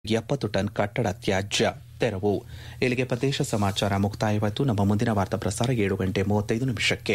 ಎಪ್ಪತ್ತು ಟನ್ ಕಟ್ಟಡ ತ್ಯಾಜ್ಯ ತೆರವು ಇಲ್ಲಿಗೆ ಪ್ರದೇಶ ಸಮಾಚಾರ ಮುಕ್ತಾಯವಾಯಿತು ನಮ್ಮ ಮುಂದಿನ ವಾರ್ತಾ ಪ್ರಸಾರ ಏಳು ಗಂಟೆ ಮೂವತ್ತೈದು ನಿಮಿಷಕ್ಕೆ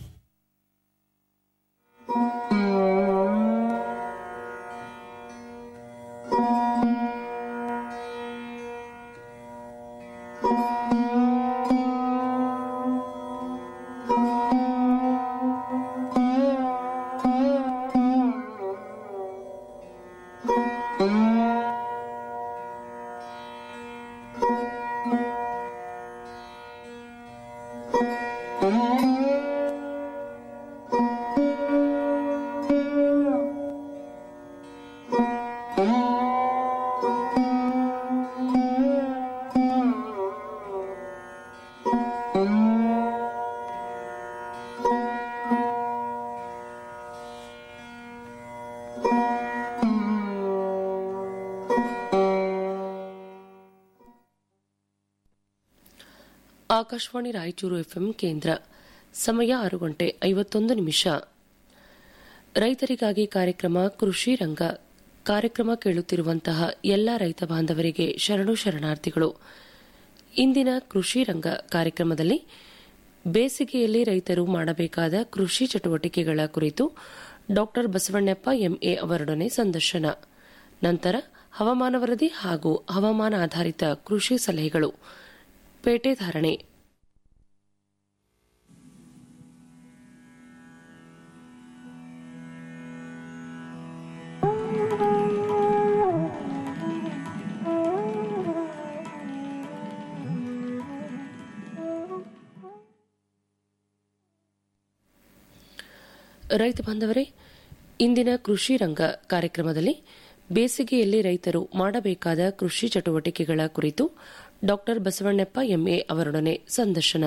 ಆಕಾಶವಾಣಿ ರಾಯಚೂರು ಎಫ್ಎಂ ಕೇಂದ್ರ ಸಮಯ ಆರು ಗಂಟೆ ಐವತ್ತೊಂದು ನಿಮಿಷ ರೈತರಿಗಾಗಿ ಕಾರ್ಯಕ್ರಮ ಕೃಷಿ ರಂಗ ಕಾರ್ಯಕ್ರಮ ಕೇಳುತ್ತಿರುವಂತಹ ಎಲ್ಲ ರೈತ ಬಾಂಧವರಿಗೆ ಶರಣು ಶರಣಾರ್ಥಿಗಳು ಇಂದಿನ ಕೃಷಿ ರಂಗ ಕಾರ್ಯಕ್ರಮದಲ್ಲಿ ಬೇಸಿಗೆಯಲ್ಲಿ ರೈತರು ಮಾಡಬೇಕಾದ ಕೃಷಿ ಚಟುವಟಿಕೆಗಳ ಕುರಿತು ಡಾ ಬಸವಣ್ಣಪ್ಪ ಎಂಎ ಅವರೊಡನೆ ಸಂದರ್ಶನ ನಂತರ ಹವಾಮಾನ ವರದಿ ಹಾಗೂ ಹವಾಮಾನ ಆಧಾರಿತ ಕೃಷಿ ಸಲಹೆಗಳು ಪೇಟೆ ಧಾರಣೆ ರೈತ ಬಾಂಧವರೇ ಇಂದಿನ ಕೃಷಿ ರಂಗ ಕಾರ್ಯಕ್ರಮದಲ್ಲಿ ಬೇಸಿಗೆಯಲ್ಲಿ ರೈತರು ಮಾಡಬೇಕಾದ ಕೃಷಿ ಚಟುವಟಿಕೆಗಳ ಕುರಿತು ಡಾ ಬಸವಣ್ಣಪ್ಪ ಎಂಎ ಅವರೊಡನೆ ಸಂದರ್ಶನ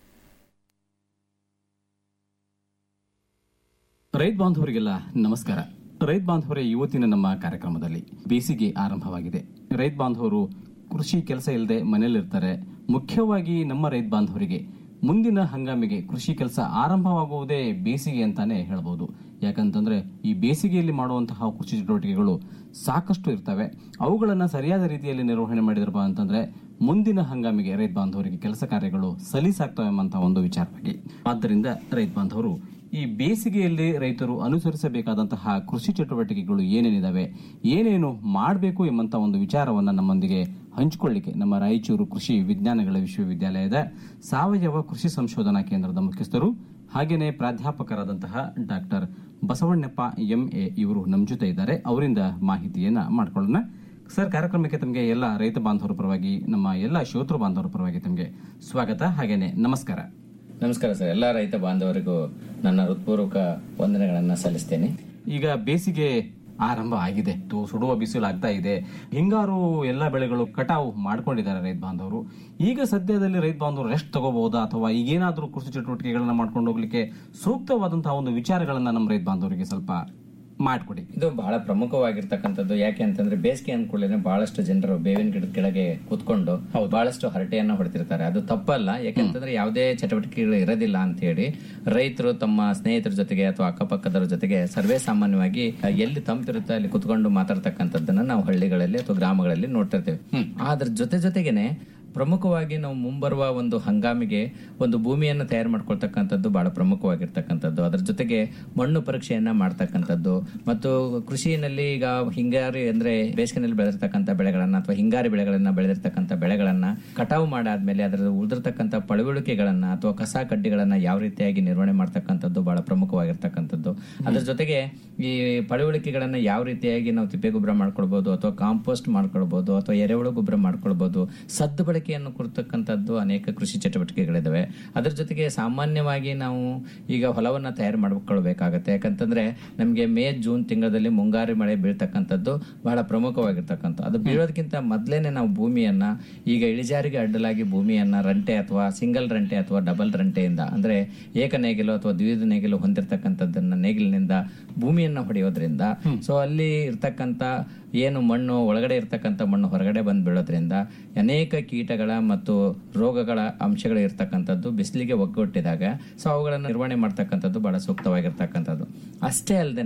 ರೈತ ಬಾಂಧವರಿಗೆಲ್ಲ ನಮಸ್ಕಾರ ರೈತ ಬಾಂಧವರೇ ಇವತ್ತಿನ ನಮ್ಮ ಕಾರ್ಯಕ್ರಮದಲ್ಲಿ ಬೇಸಿಗೆ ಆರಂಭವಾಗಿದೆ ರೈತ ಬಾಂಧವರು ಕೃಷಿ ಕೆಲಸ ಇಲ್ಲದೆ ಮನೆಯಲ್ಲಿರ್ತಾರೆ ಮುಖ್ಯವಾಗಿ ನಮ್ಮ ರೈತ ಬಾಂಧವರಿಗೆ ಮುಂದಿನ ಹಂಗಾಮಿಗೆ ಕೃಷಿ ಕೆಲಸ ಆರಂಭವಾಗುವುದೇ ಬೇಸಿಗೆ ಅಂತಾನೆ ಹೇಳ್ಬೋದು ಯಾಕಂತಂದ್ರೆ ಈ ಬೇಸಿಗೆಯಲ್ಲಿ ಮಾಡುವಂತಹ ಕೃಷಿ ಚಟುವಟಿಕೆಗಳು ಸಾಕಷ್ಟು ಇರ್ತವೆ ಅವುಗಳನ್ನ ಸರಿಯಾದ ರೀತಿಯಲ್ಲಿ ನಿರ್ವಹಣೆ ಮಾಡಿದ್ರಪ್ಪ ಅಂತಂದ್ರೆ ಮುಂದಿನ ಹಂಗಾಮಿಗೆ ರೈತ ಬಾಂಧವರಿಗೆ ಕೆಲಸ ಕಾರ್ಯಗಳು ಸಲೀಸಾಗ್ತವೆ ಎಂಬಂತ ಒಂದು ವಿಚಾರವಾಗಿ ಆದ್ದರಿಂದ ರೈತ ಬಾಂಧವರು ಈ ಬೇಸಿಗೆಯಲ್ಲಿ ರೈತರು ಅನುಸರಿಸಬೇಕಾದಂತಹ ಕೃಷಿ ಚಟುವಟಿಕೆಗಳು ಏನೇನಿದಾವೆ ಏನೇನು ಮಾಡಬೇಕು ಎಂಬಂತ ಒಂದು ವಿಚಾರವನ್ನ ನಮ್ಮೊಂದಿಗೆ ಹಂಚಿಕೊಳ್ಳಿಕ್ಕೆ ನಮ್ಮ ರಾಯಚೂರು ಕೃಷಿ ವಿಜ್ಞಾನಗಳ ವಿಶ್ವವಿದ್ಯಾಲಯದ ಸಾವಯವ ಕೃಷಿ ಸಂಶೋಧನಾ ಕೇಂದ್ರದ ಮುಖ್ಯಸ್ಥರು ಹಾಗೇನೆ ಪ್ರಾಧ್ಯಾಪಕರಾದಂತಹ ಡಾಕ್ಟರ್ ಬಸವಣ್ಣಪ್ಪ ಎಂಎ ಇವರು ನಮ್ಮ ಜೊತೆ ಇದ್ದಾರೆ ಅವರಿಂದ ಮಾಹಿತಿಯನ್ನ ಮಾಡ್ಕೊಳ್ಳೋಣ ಸರ್ ಕಾರ್ಯಕ್ರಮಕ್ಕೆ ತಮಗೆ ಎಲ್ಲ ರೈತ ಬಾಂಧವರ ಪರವಾಗಿ ನಮ್ಮ ಎಲ್ಲ ಶ್ರೋತೃ ಬಾಂಧವರ ಪರವಾಗಿ ತಮಗೆ ಸ್ವಾಗತ ಹಾಗೇನೆ ನಮಸ್ಕಾರ ನಮಸ್ಕಾರ ಸರ್ ಎಲ್ಲ ರೈತ ಬಾಂಧವರಿಗೂ ನನ್ನ ಹೃತ್ಪೂರ್ವಕ ವಂದನೆಗಳನ್ನ ಸಲ್ಲಿಸ್ತೇನೆ ಈಗ ಬೇಸಿಗೆ ಆರಂಭ ಆಗಿದೆ ತು- ಸುಡುವ ಬಿಸಿಲು ಆಗ್ತಾ ಇದೆ ಹಿಂಗಾರು ಎಲ್ಲ ಬೆಳೆಗಳು ಕಟಾವು ಮಾಡ್ಕೊಂಡಿದ್ದಾರೆ ರೈತ ಬಾಂಧವರು ಈಗ ಸದ್ಯದಲ್ಲಿ ರೈತ ಬಾಂಧವರು ರೆಸ್ಟ್ ತಗೋಬಹುದಾ ಅಥವಾ ಈಗೇನಾದ್ರೂ ಕೃಷಿ ಚಟುವಟಿಕೆಗಳನ್ನ ಮಾಡ್ಕೊಂಡು ಹೋಗ್ಲಿಕ್ಕೆ ಸೂಕ್ತವಾದಂತಹ ಒಂದು ವಿಚಾರಗಳನ್ನ ನಮ್ಮ ರೈತ ಬಾಂಧವರಿಗೆ ಸ್ವಲ್ಪ ಮಾಡ್ಕೊಡಿ ಇದು ಬಹಳ ಪ್ರಮುಖವಾಗಿರ್ತಕ್ಕಂಥದ್ದು ಯಾಕೆ ಅಂತಂದ್ರೆ ಬೇಸಿಗೆ ಅಂದ್ಕೊಳ್ಳೇನೆ ಬಹಳಷ್ಟು ಜನರು ಬೇವಿನ ಗಿಡದ ಕೆಳಗೆ ಕೂತ್ಕೊಂಡು ಬಹಳಷ್ಟು ಹರಟೆಯನ್ನ ಹೊಡೆತಿರ್ತಾರೆ ಅದು ತಪ್ಪಲ್ಲ ಯಾಕೆಂತಂದ್ರೆ ಯಾವುದೇ ಚಟುವಟಿಕೆಗಳು ಇರೋದಿಲ್ಲ ಅಂತ ಹೇಳಿ ರೈತರು ತಮ್ಮ ಸ್ನೇಹಿತರ ಜೊತೆಗೆ ಅಥವಾ ಅಕ್ಕಪಕ್ಕದವರ ಜೊತೆಗೆ ಸರ್ವೇ ಸಾಮಾನ್ಯವಾಗಿ ಎಲ್ಲಿ ತಂಪಿರುತ್ತೆ ಅಲ್ಲಿ ಕುತ್ಕೊಂಡು ಮಾತಾಡ್ತಕ್ಕಂಥದ್ದನ್ನ ನಾವು ಹಳ್ಳಿಗಳಲ್ಲಿ ಅಥವಾ ಗ್ರಾಮಗಳಲ್ಲಿ ನೋಡ್ತಿರ್ತೇವೆ ಅದ್ರ ಜೊತೆ ಜೊತೆಗೇನೆ ಪ್ರಮುಖವಾಗಿ ನಾವು ಮುಂಬರುವ ಒಂದು ಹಂಗಾಮಿಗೆ ಒಂದು ಭೂಮಿಯನ್ನು ತಯಾರು ಮಾಡ್ಕೊಳ್ತಕ್ಕಂಥದ್ದು ಬಹಳ ಪ್ರಮುಖವಾಗಿರ್ತಕ್ಕಂಥದ್ದು ಅದರ ಜೊತೆಗೆ ಮಣ್ಣು ಪರೀಕ್ಷೆಯನ್ನ ಮಾಡ್ತಕ್ಕಂಥದ್ದು ಮತ್ತು ಕೃಷಿಯಲ್ಲಿ ಈಗ ಹಿಂಗಾರಿ ಅಂದ್ರೆ ಬೇಸಿಗೆನಲ್ಲಿ ಬೆಳೆದಿರ್ತಕ್ಕಂಥ ಬೆಳೆಗಳನ್ನ ಅಥವಾ ಹಿಂಗಾರಿ ಬೆಳೆಗಳನ್ನ ಬೆಳೆದಿರ್ತಕ್ಕಂಥ ಬೆಳೆಗಳನ್ನ ಕಟಾವು ಮಾಡಾದ್ಮೇಲೆ ಅದರ ಉಳಿದಿರ್ತಕ್ಕಂಥ ಪಳವಳಿಕೆಗಳನ್ನ ಅಥವಾ ಕಸ ಕಡ್ಡಿಗಳನ್ನ ಯಾವ ರೀತಿಯಾಗಿ ನಿರ್ವಹಣೆ ಮಾಡ್ತಕ್ಕಂಥದ್ದು ಬಹಳ ಪ್ರಮುಖವಾಗಿರ್ತಕ್ಕಂಥದ್ದು ಅದರ ಜೊತೆಗೆ ಈ ಪಳವಳಿಕೆಗಳನ್ನ ಯಾವ ರೀತಿಯಾಗಿ ನಾವು ತಿಪ್ಪೆ ಗೊಬ್ಬರ ಮಾಡ್ಕೊಳ್ಬಹುದು ಅಥವಾ ಕಾಂಪೋಸ್ಟ್ ಮಾಡ್ಕೊಳ್ಬಹುದು ಅಥವಾ ಎರೆಹುಳು ಗೊಬ್ಬರ ಮಾಡ್ಕೊಳ್ಬಹುದು ಸದ್ದು ಬಳಕೆಯನ್ನು ಕುರಿತಕ್ಕಂಥದ್ದು ಅನೇಕ ಕೃಷಿ ಚಟುವಟಿಕೆಗಳಿದಾವೆ ಅದರ ಜೊತೆಗೆ ಸಾಮಾನ್ಯವಾಗಿ ನಾವು ಈಗ ಹೊಲವನ್ನ ತಯಾರು ಮಾಡ್ಕೊಳ್ಬೇಕಾಗತ್ತೆ ಯಾಕಂತಂದ್ರೆ ನಮಗೆ ಮೇ ಜೂನ್ ತಿಂಗಳಲ್ಲಿ ಮುಂಗಾರು ಮಳೆ ಬೀಳ್ತಕ್ಕಂಥದ್ದು ಬಹಳ ಪ್ರಮುಖವಾಗಿರ್ತಕ್ಕಂಥ ಅದು ಬೀಳೋದಕ್ಕಿಂತ ಮೊದಲೇನೆ ನಾವು ಭೂಮಿಯನ್ನ ಈಗ ಇಳಿಜಾರಿಗೆ ಅಡ್ಡಲಾಗಿ ಭೂಮಿಯನ್ನ ರಂಟೆ ಅಥವಾ ಸಿಂಗಲ್ ರಂಟೆ ಅಥವಾ ಡಬಲ್ ರಂಟೆಯಿಂದ ಅಂದ್ರೆ ಏಕ ನೇಗಿಲು ಅಥವಾ ದ್ವಿಧ ನೇಗಿಲು ಹೊಂದಿರತಕ್ಕಂಥದ್ದನ್ನ ನೇಗಿಲಿನಿಂದ ಭೂಮಿಯನ್ನ ಹೊಡೆಯೋದ್ರಿಂದ ಸೊ ಅಲ್ಲಿ ಇರ್ತಕ್ಕಂಥ ಏನು ಮಣ್ಣು ಒಳಗಡೆ ಇರ್ತಕ್ಕಂಥ ಮಣ್ಣು ಹೊರಗಡೆ ಬಂದು ಬೀಳೋದ್ರಿಂದ ಅನೇಕ ಕೀಟಗಳ ಮತ್ತು ರೋಗಗಳ ಅಂಶಗಳು ಇರ್ತಕ್ಕಂಥದ್ದು ಬಿಸಿಲಿಗೆ ಒಗ್ಗಟ್ಟಿದಾಗ ಸೊ ಅವುಗಳನ್ನು ನಿರ್ವಹಣೆ ಮಾಡ್ತಕ್ಕಂಥದ್ದು ಬಹಳ ಸೂಕ್ತವಾಗಿರ್ತಕ್ಕಂಥದ್ದು ಅಷ್ಟೇ ಅಲ್ಲದೆ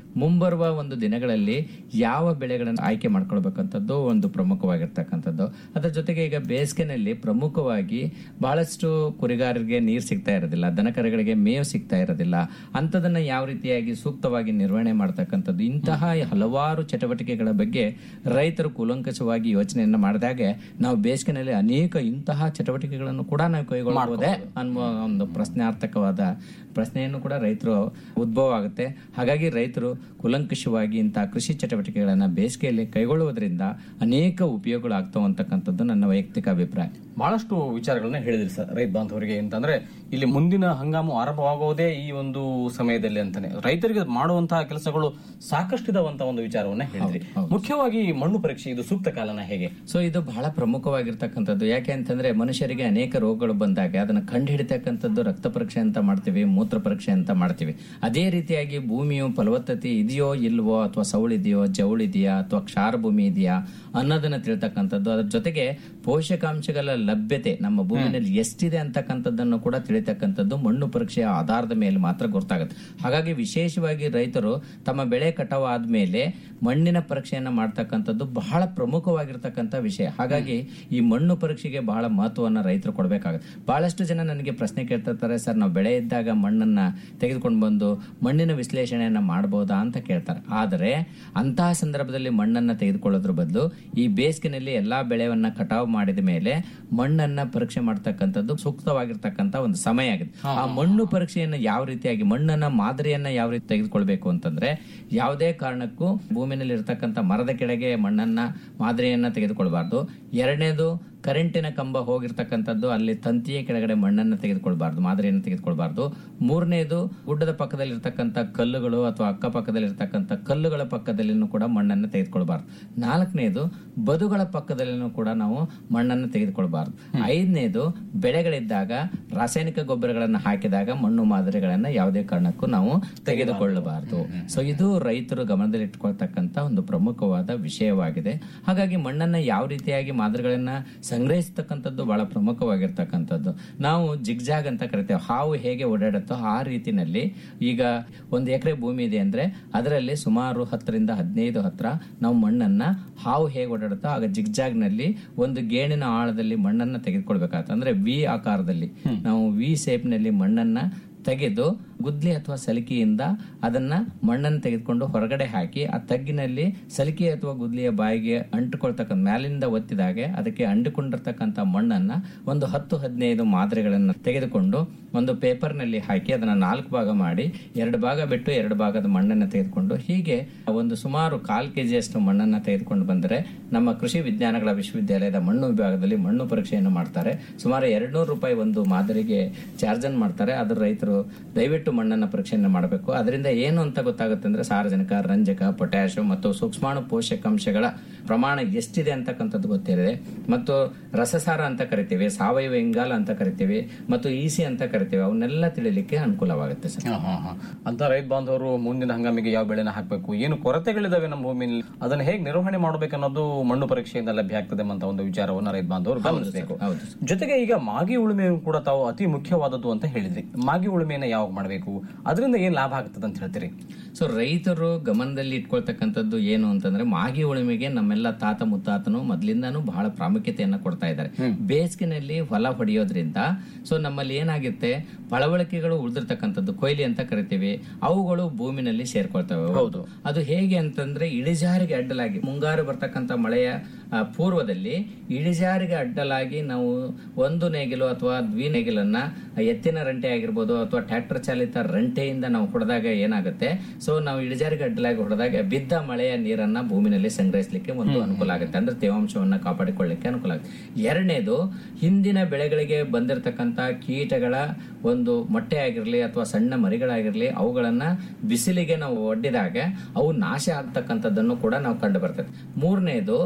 ಮುಂಬರುವ ಒಂದು ದಿನಗಳಲ್ಲಿ ಯಾವ ಬೆಳೆಗಳನ್ನು ಆಯ್ಕೆ ಮಾಡ್ಕೊಳ್ಬೇಕಂತದ್ದು ಒಂದು ಪ್ರಮುಖವಾಗಿರ್ತಕ್ಕಂಥದ್ದು ಅದರ ಜೊತೆಗೆ ಈಗ ಬೇಸಿಗೆನಲ್ಲಿ ಪ್ರಮುಖವಾಗಿ ಬಹಳಷ್ಟು ಕುರಿಗಾರರಿಗೆ ನೀರು ಸಿಗ್ತಾ ಇರೋದಿಲ್ಲ ದನಕರುಗಳಿಗೆ ಮೇವು ಸಿಗ್ತಾ ಇರೋದಿಲ್ಲ ಅಂಥದನ್ನ ಯಾವ ರೀತಿಯಾಗಿ ಸೂಕ್ತವಾಗಿ ನಿರ್ವಹಣೆ ಮಾಡ್ತಕ್ಕಂಥದ್ದು ಇಂತಹ ಹಲವಾರು ಚಟುವಟಿಕೆಗಳ ಬಗ್ಗೆ ರೈತರು ಕೂಲಂಕಷವಾಗಿ ಯೋಚನೆಯನ್ನ ಮಾಡಿದಾಗ ನಾವು ಬೇಸಿಗೆನಲ್ಲಿ ಅನೇಕ ಇಂತಹ ಚಟುವಟಿಕೆಗಳನ್ನು ಕೂಡ ನಾವು ಕೈಗೊಳ್ಳಬಹುದೇ ಅನ್ನುವ ಒಂದು ಪ್ರಶ್ನಾರ್ಥಕವಾದ ಪ್ರಶ್ನೆಯನ್ನು ಕೂಡ ರೈತರು ಉದ್ಭವ ಆಗುತ್ತೆ ಹಾಗಾಗಿ ರೈತರು ಕುಲಂಕಷವಾಗಿ ಇಂತಹ ಕೃಷಿ ಚಟುವಟಿಕೆಗಳನ್ನ ಬೇಸಿಗೆಯಲ್ಲಿ ಕೈಗೊಳ್ಳುವುದರಿಂದ ಅನೇಕ ಉಪಯೋಗಗಳು ಆಗ್ತಾವ ಅಂತಕ್ಕಂಥದ್ದು ನನ್ನ ವೈಯಕ್ತಿಕ ಅಭಿಪ್ರಾಯ ಬಹಳಷ್ಟು ವಿಚಾರಗಳನ್ನ ಹೇಳಿದ್ರಿ ಸರ್ ರೈತ ಬಾಂಧವರಿಗೆ ಅಂತಂದ್ರೆ ಇಲ್ಲಿ ಮುಂದಿನ ಹಂಗಾಮು ಆರಂಭವಾಗುವುದೇ ಈ ಒಂದು ಸಮಯದಲ್ಲಿ ಅಂತಾನೆ ರೈತರಿಗೆ ಮಾಡುವಂತಹ ಕೆಲಸಗಳು ಸಾಕಷ್ಟಿದಾವಂತ ಒಂದು ವಿಚಾರವನ್ನ ಹೇಳಿದ್ರಿ ಮುಖ್ಯವಾಗಿ ಮಣ್ಣು ಪರೀಕ್ಷೆ ಇದು ಸೂಕ್ತ ಕಾಲನ ಹೇಗೆ ಸೊ ಇದು ಬಹಳ ಪ್ರಮುಖವಾಗಿರ್ತಕ್ಕಂಥದ್ದು ಯಾಕೆ ಅಂತಂದ್ರೆ ಮನುಷ್ಯರಿಗೆ ಅನೇಕ ರೋಗಗಳು ಬಂದಾಗ ಅದನ್ನ ಕಂಡು ಹಿಡಿತಕ್ಕಂಥದ್ದು ರಕ್ತ ಪರೀಕ್ಷೆ ಅಂತ ಮಾಡ್ತೀವಿ ಮೂತ್ರ ಪರೀಕ್ಷೆ ಅಂತ ಮಾಡ್ತೀವಿ ಅದೇ ರೀತಿಯಾಗಿ ಭೂಮಿಯು ಫಲವತ್ತತೆ ಇದೆಯೋ ಇಲ್ವೋ ಅಥವಾ ಸೌಳಿದೆಯೋ ಜವಳಿದೆಯಾ ಅಥವಾ ಕ್ಷಾರ ಭೂಮಿ ಇದೆಯಾ ಅನ್ನೋದನ್ನ ತಿಳ್ತಕ್ಕಂಥದ್ದು ಅದ್ರ ಜೊತೆಗೆ ಪೋಷಕಾಂಶಗಳ ಲಭ್ಯತೆ ನಮ್ಮ ಭೂಮಿನಲ್ಲಿ ಎಷ್ಟಿದೆ ಅಂತಕ್ಕಂಥದ್ದನ್ನು ಕೂಡ ತಿಳಿತಕ್ಕಂಥದ್ದು ಮಣ್ಣು ಪರೀಕ್ಷೆಯ ಆಧಾರದ ಮೇಲೆ ಮಾತ್ರ ಗೊತ್ತಾಗುತ್ತೆ ಹಾಗಾಗಿ ವಿಶೇಷವಾಗಿ ರೈತರು ತಮ್ಮ ಬೆಳೆ ಕಟಾವು ಆದ್ಮೇಲೆ ಮಣ್ಣಿನ ಪರೀಕ್ಷೆಯನ್ನ ಮಾಡ್ತಕ್ಕಂಥದ್ದು ಬಹಳ ಪ್ರಮುಖವಾಗಿರ್ತಕ್ಕಂಥ ವಿಷಯ ಹಾಗಾಗಿ ಈ ಮಣ್ಣು ಪರೀಕ್ಷೆಗೆ ಬಹಳ ಮಹತ್ವವನ್ನು ರೈತರು ಕೊಡಬೇಕಾಗುತ್ತೆ ಬಹಳಷ್ಟು ಜನ ನನಗೆ ಪ್ರಶ್ನೆ ಕೇಳ್ತಿರ್ತಾರೆ ಸರ್ ನಾವು ಬೆಳೆ ಇದ್ದಾಗ ಮಣ್ಣನ್ನ ತೆಗೆದುಕೊಂಡು ಬಂದು ಮಣ್ಣಿನ ವಿಶ್ಲೇಷಣೆಯನ್ನ ಮಾಡಬಹುದಾ ಅಂತ ಕೇಳ್ತಾರೆ ಆದರೆ ಅಂತಹ ಸಂದರ್ಭದಲ್ಲಿ ಮಣ್ಣನ್ನ ತೆಗೆದುಕೊಳ್ಳೋದ್ರ ಬದಲು ಈ ಬೇಸಿಗೆನಲ್ಲಿ ಎಲ್ಲಾ ಬೆಳೆವನ್ನ ಕಟಾವು ಮಾಡಿದ ಮೇಲೆ ಮಣ್ಣನ್ನ ಪರೀಕ್ಷೆ ಮಾಡ್ತಕ್ಕಂಥದ್ದು ಸೂಕ್ತವಾಗಿರ್ತಕ್ಕಂಥ ಒಂದು ಸಮಯ ಆಗಿದೆ ಆ ಮಣ್ಣು ಪರೀಕ್ಷೆಯನ್ನ ಯಾವ ರೀತಿಯಾಗಿ ಮಣ್ಣನ್ನ ಮಾದರಿಯನ್ನ ಯಾವ ರೀತಿ ತೆಗೆದುಕೊಳ್ಬೇಕು ಅಂತಂದ್ರೆ ಯಾವುದೇ ಕಾರಣಕ್ಕೂ ಭೂಮಿನಲ್ಲಿ ಇರ್ತಕ್ಕಂಥ ಮರದ ಕೆಳಗೆ ಮಣ್ಣನ್ನ ಮಾದರಿಯನ್ನ ತೆಗೆದುಕೊಳ್ಬಾರ್ದು ಎರಡನೇದು ಕರೆಂಟಿನ ಕಂಬ ಹೋಗಿರ್ತಕ್ಕಂಥದ್ದು ಅಲ್ಲಿ ತಂತಿಯ ಕೆಳಗಡೆ ಮಣ್ಣನ್ನು ತೆಗೆದುಕೊಳ್ಬಾರ್ದು ಮಾದರಿಯನ್ನು ತೆಗೆದುಕೊಳ್ಬಾರ್ದು ಮೂರನೇದು ಗುಡ್ಡದ ಪಕ್ಕದಲ್ಲಿ ಇರ್ತಕ್ಕಂಥ ಕಲ್ಲುಗಳು ಅಥವಾ ಅಕ್ಕಪಕ್ಕದಲ್ಲಿ ಇರ್ತಕ್ಕಂಥ ಕಲ್ಲುಗಳ ಪಕ್ಕದಲ್ಲಿನೂ ಕೂಡ ಮಣ್ಣನ್ನು ತೆಗೆದುಕೊಳ್ಬಾರ್ದು ನಾಲ್ಕನೇದು ಬದುಗಳ ಪಕ್ಕದಲ್ಲಿನೂ ಕೂಡ ನಾವು ಮಣ್ಣನ್ನು ತೆಗೆದುಕೊಳ್ಬಾರ್ದು ಐದನೇದು ಬೆಳೆಗಳಿದ್ದಾಗ ರಾಸಾಯನಿಕ ಗೊಬ್ಬರಗಳನ್ನು ಹಾಕಿದಾಗ ಮಣ್ಣು ಮಾದರಿಗಳನ್ನ ಯಾವುದೇ ಕಾರಣಕ್ಕೂ ನಾವು ತೆಗೆದುಕೊಳ್ಳಬಾರದು ಸೊ ಇದು ರೈತರು ಗಮನದಲ್ಲಿ ಇಟ್ಕೊಳ್ತಕ್ಕಂಥ ಒಂದು ಪ್ರಮುಖವಾದ ವಿಷಯವಾಗಿದೆ ಹಾಗಾಗಿ ಮಣ್ಣನ್ನ ಯಾವ ರೀತಿಯಾಗಿ ಮಾದರಿಗಳನ್ನ ಸಂಗ್ರಹಿಸ್ತಕ್ಕಂಥದ್ದು ಬಹಳ ಪ್ರಮುಖವಾಗಿರ್ತಕ್ಕಂಥದ್ದು ನಾವು ಜಿಗ್ಜಾಗ್ ಅಂತ ಕರಿತೇವೆ ಹಾವು ಹೇಗೆ ಓಡಾಡುತ್ತೋ ಆ ರೀತಿನಲ್ಲಿ ಈಗ ಒಂದು ಎಕರೆ ಭೂಮಿ ಇದೆ ಅಂದ್ರೆ ಅದರಲ್ಲಿ ಸುಮಾರು ಹತ್ತರಿಂದ ಹದಿನೈದು ಹತ್ರ ನಾವು ಮಣ್ಣನ್ನ ಹಾವು ಹೇಗೆ ಓಡಾಡುತ್ತೋ ಆಗ ಜಿಗ್ಜಾಗ್ ನಲ್ಲಿ ಒಂದು ಗೇಣಿನ ಆಳದಲ್ಲಿ ಮಣ್ಣನ್ನ ತೆಗೆದುಕೊಳ್ಬೇಕಾಗತ್ತೆ ಅಂದ್ರೆ ವಿ ಆಕಾರದಲ್ಲಿ ನಾವು ವಿ ಸೇಪ್ ನಲ್ಲಿ ಮಣ್ಣನ್ನ ತೆಗೆದು ಗುದ್ಲಿ ಅಥವಾ ಸಲಿಕೆಯಿಂದ ಅದನ್ನ ಮಣ್ಣನ್ನು ತೆಗೆದುಕೊಂಡು ಹೊರಗಡೆ ಹಾಕಿ ಆ ತಗ್ಗಿನಲ್ಲಿ ಸಲಿಕೆ ಅಥವಾ ಗುದ್ಲಿಯ ಬಾಯಿಗೆ ಅಂಟುಕೊಳ್ತಕ್ಕಂಥ ಮ್ಯಾಲಿಂದ ಒತ್ತಿದಾಗೆ ಅದಕ್ಕೆ ಅಂಟಿಕೊಂಡಿರ್ತಕ್ಕಂಥ ಮಣ್ಣನ್ನ ಒಂದು ಹತ್ತು ಹದಿನೈದು ಮಾದರಿಗಳನ್ನು ತೆಗೆದುಕೊಂಡು ಒಂದು ಪೇಪರ್ನಲ್ಲಿ ಹಾಕಿ ಅದನ್ನ ನಾಲ್ಕು ಭಾಗ ಮಾಡಿ ಎರಡು ಭಾಗ ಬಿಟ್ಟು ಎರಡು ಭಾಗದ ಮಣ್ಣನ್ನು ತೆಗೆದುಕೊಂಡು ಹೀಗೆ ಒಂದು ಸುಮಾರು ಕಾಲ್ ಕೆಜಿಯಷ್ಟು ಮಣ್ಣನ್ನು ತೆಗೆದುಕೊಂಡು ಬಂದರೆ ನಮ್ಮ ಕೃಷಿ ವಿಜ್ಞಾನಗಳ ವಿಶ್ವವಿದ್ಯಾಲಯದ ಮಣ್ಣು ವಿಭಾಗದಲ್ಲಿ ಮಣ್ಣು ಪರೀಕ್ಷೆಯನ್ನು ಮಾಡ್ತಾರೆ ಸುಮಾರು ಎರಡ್ನೂರು ರೂಪಾಯಿ ಒಂದು ಮಾದರಿಗೆ ಚಾರ್ಜ್ ಅನ್ನು ಮಾಡ್ತಾರೆ ಅದ್ರ ರೈತರು ದಯವಿಟ್ಟು ಮಣ್ಣನ್ನ ಪರೀಕ್ಷೆಯನ್ನು ಮಾಡಬೇಕು ಅದರಿಂದ ಏನು ಅಂತ ಗೊತ್ತಾಗುತ್ತೆ ಅಂದ್ರೆ ಸಾರಜನಕ ರಂಜಕ ಪೊಟ್ಯಾಶ್ ಮತ್ತು ಸೂಕ್ಷ್ಮಾಣು ಪೋಷಕಾಂಶಗಳ ಪ್ರಮಾಣ ಎಷ್ಟಿದೆ ಅಂತಕ್ಕಂಥದ್ದು ಗೊತ್ತಿದೆ ಮತ್ತು ರಸಸಾರ ಅಂತ ಕರಿತೀವಿ ಸಾವಯವ ಇಂಗಾಲ ಅಂತ ಕರಿತೀವಿ ಮತ್ತು ಇಸಿ ಅಂತ ಕರಿತೀವಿ ಅವನ್ನೆಲ್ಲ ತಿಳಿಲಿಕ್ಕೆ ಅನುಕೂಲವಾಗುತ್ತೆ ಸರ್ ಅಂತ ರೈತ ಬಾಂಧವರು ಮುಂದಿನ ಹಂಗಾಮಿಗೆ ಯಾವ ಬೆಳೆನ ಹಾಕಬೇಕು ಏನು ಕೊರತೆಗಳಿದಾವೆ ನಮ್ಮ ಭೂಮಿಯಲ್ಲಿ ಅದನ್ನ ಹೇಗೆ ನಿರ್ವಹಣೆ ಮಾಡಬೇಕನ್ನೋದು ಮಣ್ಣು ಪರೀಕ್ಷೆಯಿಂದ ಲಭ್ಯ ಆಗ್ತದೆ ಅಂತ ಒಂದು ವಿಚಾರವನ್ನ ರೈತ ಬಾಂಧವರು ಗಮನಿಸಬೇಕು ಹೌದು ಜೊತೆಗೆ ಈಗ ಮಾಗಿ ಉಳುಮೆ ಕೂಡ ತಾವು ಅತಿ ಮುಖ್ಯವಾದದ್ದು ಅಂತ ಹೇಳಿದ್ರಿ ಮಾಗಿ ಉಳುಮೆಯನ್ನ ಯಾವಾಗ ಮಾಡಬೇಕು ಅದರಿಂದ ಏನ್ ಲಾಭ ಆಗ್ತದೆ ಅಂತ ಹೇಳ್ತೀರಿ ಸೊ ರೈತರು ಗಮನದಲ್ಲಿ ಇಟ್ಕೊಳ್ತಕ್ಕಂಥದ್ದು ಏನು ಅಂತಂದ್ರೆ ಮಾಗಿ ಉಳುಮೆಗೆ ನಮ್ಮೆಲ್ಲ ತಾತ ಮುತ್ತಾತನು ಮೊದ್ಲಿಂದಾನು ಬಹಳ ಪ್ರಾಮುಖ್ಯತೆಯನ್ನ ಕೊಡ್ತಾ ಇದ್ದಾರೆ ಬೇಸಿಗೆನಲ್ಲಿ ಹೊಲ ಹೊಡೆಯೋದ್ರಿಂದ ಸೊ ನಮ್ಮಲ್ಲಿ ಏನಾಗುತ್ತೆ ಪಳವಳಿಕೆಗಳು ಉಳಿದಿರ್ತಕ್ಕಂಥದ್ದು ಕೊಯ್ಲಿ ಅಂತ ಕರಿತೀವಿ ಅವುಗಳು ಭೂಮಿನಲ್ಲಿ ಸೇರ್ಕೊಳ್ತವೆ ಹೌದು ಅದು ಹೇಗೆ ಅಂತಂದ್ರೆ ಇಳಿಜಾರಿಗೆ ಅಡ್ಡಲಾಗಿ ಮುಂಗಾರು ಬರ್ತಕ್ಕಂಥ ಮಳೆಯ ಆ, ಪೂರ್ವದಲ್ಲಿ ಇಳಿಜಾರಿಗೆ ಅಡ್ಡಲಾಗಿ ನಾವು ಒಂದು ನೇಗಿಲು ಅಥವಾ ದ್ವಿ ನೇಗಿಲನ್ನ ಎತ್ತಿನ ರಂಟೆ ಆಗಿರ್ಬೋದು ಅಥವಾ ಟ್ರ್ಯಾಕ್ಟರ್ ಚಾಲಿತ ರಂಟೆಯಿಂದ ನಾವು ಹೊಡೆದಾಗ ಏನಾಗುತ್ತೆ ಸೊ ನಾವು ಇಳಿಜಾರಿಗೆ ಅಡ್ಡಲಾಗಿ ಹೊಡೆದಾಗ ಬಿದ್ದ ಮಳೆಯ ನೀರನ್ನ ಭೂಮಿನಲ್ಲಿ ಸಂಗ್ರಹಿಸಲಿಕ್ಕೆ ಒಂದು ಅನುಕೂಲ ಆಗುತ್ತೆ ಅಂದ್ರೆ ತೇವಾಂಶವನ್ನ ಕಾಪಾಡಿಕೊಳ್ಳಿಕ್ಕೆ ಅನುಕೂಲ ಆಗುತ್ತೆ ಎರಡನೇದು ಹಿಂದಿನ ಬೆಳೆಗಳಿಗೆ ಬಂದಿರತಕ್ಕಂತ ಕೀಟಗಳ ಒಂದು ಮೊಟ್ಟೆ ಆಗಿರ್ಲಿ ಅಥವಾ ಸಣ್ಣ ಮರಿಗಳಾಗಿರ್ಲಿ ಅವುಗಳನ್ನ ಬಿಸಿಲಿಗೆ ನಾವು ಒಡ್ಡಿದಾಗ ಅವು ನಾಶ ಆಗ್ತಕ್ಕಂಥದ್ದನ್ನು ಕೂಡ ನಾವು ಕಂಡು ಬರ್ತದೆ ಮೂರನೇದು ಈ